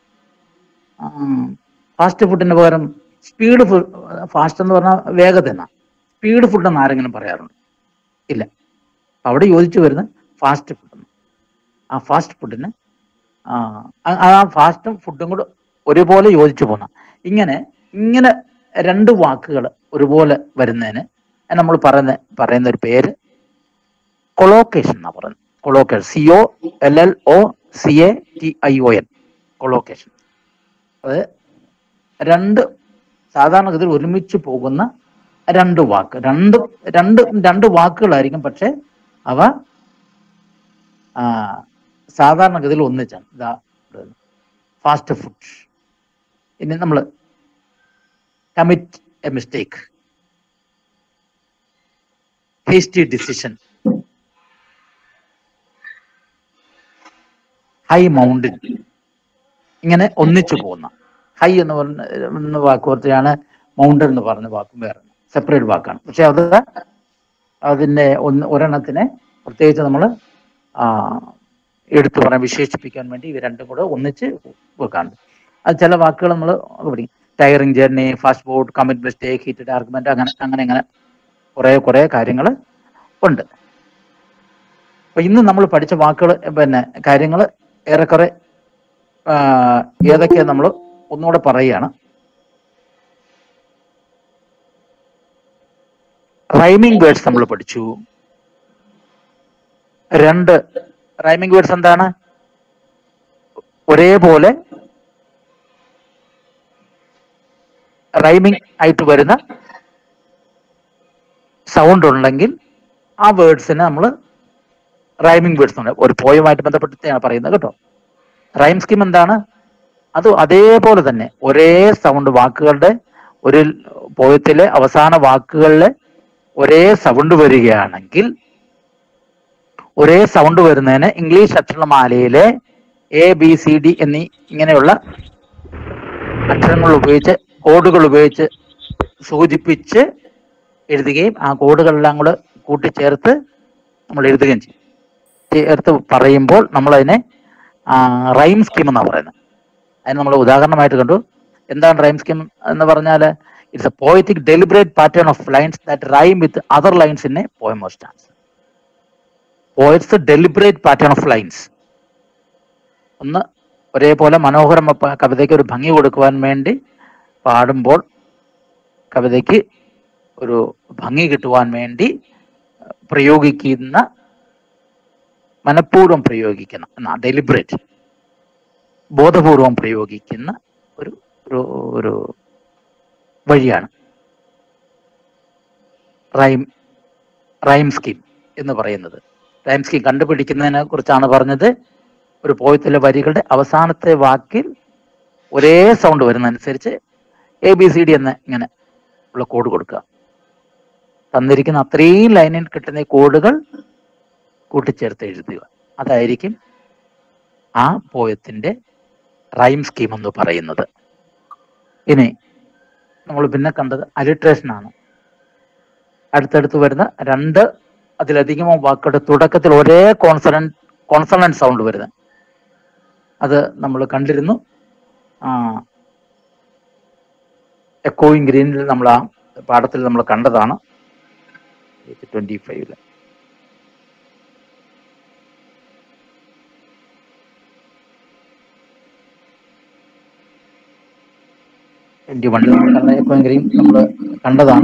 ഫാസ്റ്റ് ഫുഡിന് പകരം സ്പീഡ് ഫുഡ് ഫാസ്റ്റ് എന്ന് പറഞ്ഞാൽ വേഗത എന്നാ സ്പീഡ് ഫുഡ് എന്ന് ആരെങ്കിലും പറയാറുണ്ട് ഇല്ല അവിടെ യോജിച്ചു വരുന്ന ഫാസ്റ്റ് ഫുഡ് ആ ഫാസ്റ്റ് ഫുഡിന് ആ ഫാസ്റ്റും ഫുഡും കൂടെ ഒരുപോലെ യോജിച്ചു പോകുന്ന ഇങ്ങനെ ഇങ്ങനെ രണ്ട് വാക്കുകൾ ഒരുപോലെ വരുന്നതിന് നമ്മൾ പറയുന്ന പറയുന്ന ഒരു പേര് കൊളോക്കേഷൻ എന്നാ പറയുന്നത് collocation C O L L O C A T I O N collocation അത് രണ്ട് സാധാരണഗതിയിൽ ഒരുമിച്ച് പോകുന്ന രണ്ട് വാക്ക് രണ്ട് രണ്ട് രണ്ട് വാക്കുകളായിരിക്കും പക്ഷെ അവ സാധാരണഗതിയിൽ ഒന്നിച്ചാണ് ഇതാ ഫാസ്റ്റ് ഫുഡ് ഇനി നമ്മൾ commit a mistake hasty decision high mountain ഇങ്ങനെ ഒന്നിച്ചു പോകുന്ന ഹൈ എന്ന് പറഞ്ഞ വാക്ക് ഓർത്തിയാണ് മൗണ്ടൻ എന്ന് പറഞ്ഞ വാക്കും വേറെ സെപ്പറേറ്റ് വാക്കാണ് പക്ഷെ അത് അതിൻ്റെ ഒന്ന് ഒരെണ്ണത്തിനെ പ്രത്യേകിച്ച് നമ്മൾ എടുത്തു പറയാൻ വിശേഷിപ്പിക്കാൻ വേണ്ടി ഇവ രണ്ടും കൂടെ ഒന്നിച്ച് വെക്കാറുണ്ട് അത് ചില വാക്കുകൾ നമ്മൾ പഠിക്കും tiring journey fast food commit mistake heated argument അങ്ങനെ അങ്ങനെ അങ്ങനെ കുറേ കുറേ കാര്യങ്ങൾ ഉണ്ട് അപ്പൊ ഇന്ന് നമ്മൾ പഠിച്ച വാക്കുകൾ പിന്നെ കാര്യങ്ങൾ ഏറെക്കുറെ ഏതൊക്കെയാണ് നമ്മൾ ഒന്നുകൂടെ പറയുകയാണ് റൈമിംഗ് വേർഡ്സ് നമ്മൾ പഠിച്ചു രണ്ട് റൈമിംഗ് വേർഡ്സ് എന്താണ് ഒരേപോലെ റൈമിംഗ് ആയിട്ട് വരുന്ന സൗണ്ട് ഉണ്ടെങ്കിൽ ആ വേർഡ്സിനെ നമ്മൾ റൈമിംഗ് വേർഡ്സ് ഉണ്ട് ഒരു പോയുമായിട്ട് ബന്ധപ്പെട്ടിട്ടാണ് പറയുന്നത് കേട്ടോ റൈം സ്കീം എന്താണ് അത് അതേപോലെ തന്നെ ഒരേ സൗണ്ട് വാക്കുകളുടെ ഒരു പോയത്തിലെ അവസാന വാക്കുകളിലെ ഒരേ സൗണ്ട് വരികയാണെങ്കിൽ ഒരേ സൗണ്ട് വരുന്നതിന് ഇംഗ്ലീഷ് അക്ഷരമാലയിലെ എ ബി സി ഡി എന്നീ ഇങ്ങനെയുള്ള അക്ഷരങ്ങൾ ഉപയോഗിച്ച് കോഡുകൾ ഉപയോഗിച്ച് സൂചിപ്പിച്ച് എഴുതുകയും ആ കോഡുകളെല്ലാം കൂടെ കൂട്ടിച്ചേർത്ത് നമ്മൾ എഴുതുകയും ചെയ്യും ചേർത്ത് പറയുമ്പോൾ നമ്മളതിനെ റൈം സ്കീം എന്നാണ് പറയുന്നത് അതിന് നമ്മൾ ഉദാഹരണമായിട്ട് കണ്ടു എന്താണ് റൈം സ്കീം എന്ന് പറഞ്ഞാൽ it's a poetic deliberate pattern of lines that rhyme with other lines in a poem or stanza poet's deliberate pattern of lines ഒന്ന് ഒരേപോലെ മനോഹരം കവിതയ്ക്ക് ഒരു ഭംഗി കൊടുക്കുവാൻ വേണ്ടി പാടുമ്പോൾ കവിതയ്ക്ക് ഒരു ഭംഗി കിട്ടുവാൻ വേണ്ടി പ്രയോഗിക്കുന്ന മനഃപൂർവ്വം പ്രയോഗിക്കുന്ന എന്നാ ഡെലിബറേറ്റ് ബോധപൂർവം പ്രയോഗിക്കുന്ന ഒരു ഒരു ഒരു വഴിയാണ് റൈം റൈം സ്കീം എന്ന് പറയുന്നത് റൈം സ്കീം കണ്ടുപിടിക്കുന്നതിനെ കുറിച്ചാണ് പറഞ്ഞത് ഒരു പോയത്തിലെ വരികളുടെ അവസാനത്തെ വാക്കിൽ ഒരേ സൗണ്ട് വരുന്നതനുസരിച്ച് എ ബി സി ഡി എന്ന് ഇങ്ങനെ ഉള്ള കോഡ് കൊടുക്കുക തന്നിരിക്കുന്ന അത്രയും ലൈനിൽ കിട്ടുന്ന ഈ കോഡുകൾ കൂട്ടിച്ചേർത്ത് എഴുതുക അതായിരിക്കും ആ പോയത്തിന്റെ റൈം സ്കീം എന്ന് പറയുന്നത് ഇനി നമ്മൾ പിന്നെ കണ്ടത് അലിട്രേഷൻ ആണ് അടുത്തടുത്ത് വരുന്ന രണ്ട് അതിലധികമോ വാക്കുകളുടെ തുടക്കത്തിൽ ഒരേ കോൺസണന്റ് കോൺസണന്റ് സൗണ്ട് വരുന്നത് അത് നമ്മൾ കണ്ടിരുന്നു എക്കോയിങ് ഗ്രീനിൽ നമ്മൾ ആ പാഠത്തിൽ നമ്മൾ കണ്ടതാണ് ട്വന്റി ഫൈവില് ട്വന്റി വണ്ണിൽ നമ്മൾ കണ്ട എക്കോയിങ് ഗ്രീൻ നമ്മൾ കണ്ടതാണ്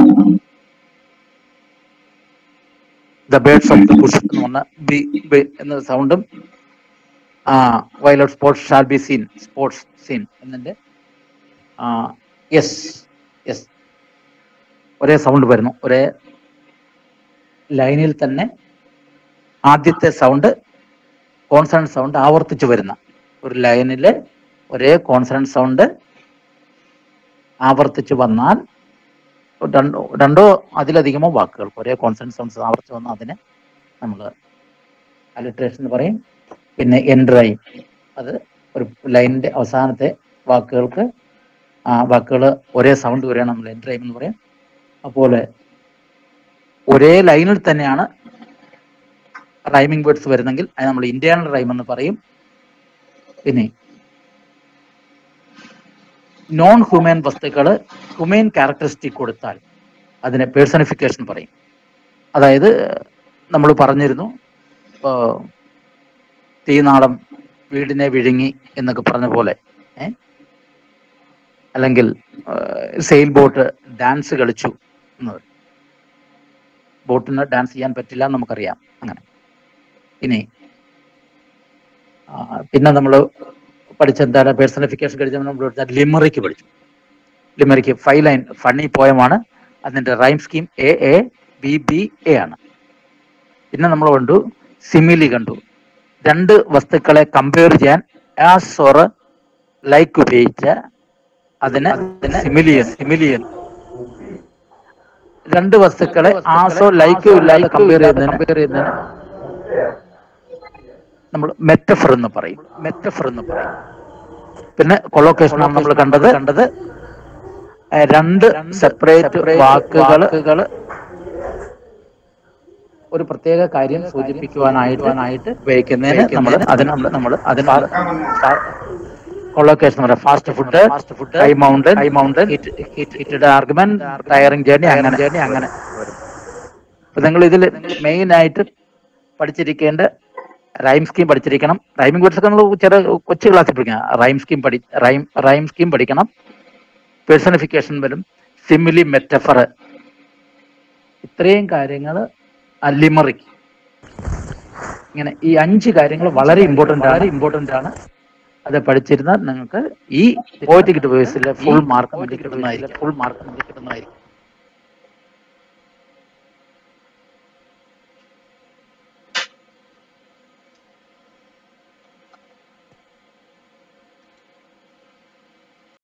the birds of the bush എന്ന് പറഞ്ഞ ബി ബി എന്ന സൗണ്ടും ആ violet sports shall be seen sports seen എന്നതിന്റെ യെസ് യെസ് ഒരേ സൗണ്ട് വരുന്നു ഒരേ ലൈനിൽ തന്നെ ആദ്യത്തെ സൗണ്ട് കോൺസണന്റ് സൗണ്ട് ആവർത്തിച്ച് വരുന്ന ഒരു ലൈനില് ഒരേ കോൺസണന്റ് സൗണ്ട് ആവർത്തിച്ച് വന്നാൽ രണ്ടോ രണ്ടോ അതിലധികമോ വാക്കുകൾ ഒരേ കോൺസണന്റ് സൗണ്ട്സ് ആവർത്തിച്ച് വന്നാൽ അതിനെ നമ്മൾ അലിട്രേഷൻ എന്ന് പറയും പിന്നെ എൻഡ്രൈം അത് ഒരു ലൈനിന്റെ അവസാനത്തെ വാക്കുകൾക്ക് ആ വാക്കുകൾ ഒരേ സൗണ്ട് വരെയാണ് നമ്മൾ എൻഡ്രൈം എന്ന് പറയും അതുപോലെ ഒരേ ലൈനിൽ തന്നെയാണ് റൈമിംഗ് വേർഡ്സ് വരുന്നെങ്കിൽ അത് നമ്മൾ ഇന്റേണൽ റൈം എന്ന് പറയും പിന്നെ നോൺ ഹ്യൂമൻ വസ്തുക്കൾ ഹ്യൂമൻ ക്യാരക്ടറിസ്റ്റിക് കൊടുത്താൽ അതിനെ പേഴ്സണിഫിക്കേഷൻ പറയും അതായത് നമ്മൾ പറഞ്ഞിരുന്നു ഇപ്പോ തീനാളം വീടിനെ വിഴുങ്ങി എന്നൊക്കെ പറഞ്ഞ പോലെ ഏ? അല്ലെങ്കിൽ സെയിൽ ബോട്ട് ഡാൻസ് കളിച്ചു എന്നത് ബോട്ടിന് ഡാൻസ് ചെയ്യാൻ പറ്റില്ല എന്ന് നമുക്കറിയാം അങ്ങനെ ഇനി ആ, പിന്നെ നമ്മൾ പഠിച്ച എന്താണ് പേഴ്സണിഫിക്കേഷൻ കഴിച്ച നമ്മൾ ലിമറിക്ക് പഠിച്ചു ലിമറിക്ക് ഫൈവ് ലൈൻ ഫണ്ണി പോയമാണ് അതിന്റെ rhyme scheme A A B B A ആണ് പിന്നെ നമ്മൾ കണ്ടു സിമിലി കണ്ടു രണ്ട് വസ്തുക്കളെ കമ്പയർ ചെയ്യാൻ ആസ് ഓർ ലൈക്ക് ഉപയോഗിച്ച അതിന് സിമിലിയൻ സിമിലിയൻ രണ്ട് വസ്തുക്കളെ ആസോ ലൈക്കോ ഇല്ലാതെ കമ്പയർ ചെയ്യുന്നതിന് കമ്പയർ ചെയ്യുന്നതിന് നമ്മൾ മെറ്റഫർ എന്ന് പറയും മെറ്റഫർ എന്ന് പറയും പിന്നെ കൊളോക്കേഷൻ ആണ് നമ്മൾ കണ്ടത് കണ്ടത് ഏ, രണ്ട് സെപ്പറേറ്റ് വാക്കുകൾ ഒരു പ്രത്യേക കാര്യം സൂചിപ്പിക്കുവാനായിട്ട് ഉപയോഗിക്കുന്നതിന് നമ്മൾ അതിന് നമ്മൾ നമ്മൾ അതിന് കൊളോക്കേഷൻ പറയാം fast food fast food high mountain high mountain heated argument tiring journey അങ്ങനെ ജേർണി അങ്ങനെ വരും അപ്പൊ നിങ്ങൾ ഇതിൽ മെയിൻ ആയിട്ട് പഠിച്ചിരിക്കേണ്ട റൈം സ്കീം പഠിച്ചിരിക്കണം റൈമിംഗ് വേർഡ്സ് ഒക്കെ നമ്മൾ ചെറിയ കൊച്ചു ക്ലാസ്സിൽ പഠിക്കണം റൈം സ്കീം പഠി റൈം റൈം സ്കീം പഠിക്കണം പേഴ്സണിഫിക്കേഷൻ വരും സിമിലി മെറ്റഫർ ഇത്രയും കാര്യങ്ങൾ ലിമറിക് ഇങ്ങനെ ഈ അഞ്ച് കാര്യങ്ങൾ വളരെ ഇമ്പോർട്ടന്റ് ആണ് ഇമ്പോർട്ടന്റ് ആണ് അത് പഠിച്ചിരുന്നാൽ നിങ്ങൾക്ക് ഈ പോയിറ്റിക് ഡിവൈസിലെ ഫുൾ മാർക്ക് കിട്ടുന്നതായിരിക്കും ഫുൾ മാർക്ക് കിട്ടുന്നതായിരിക്കും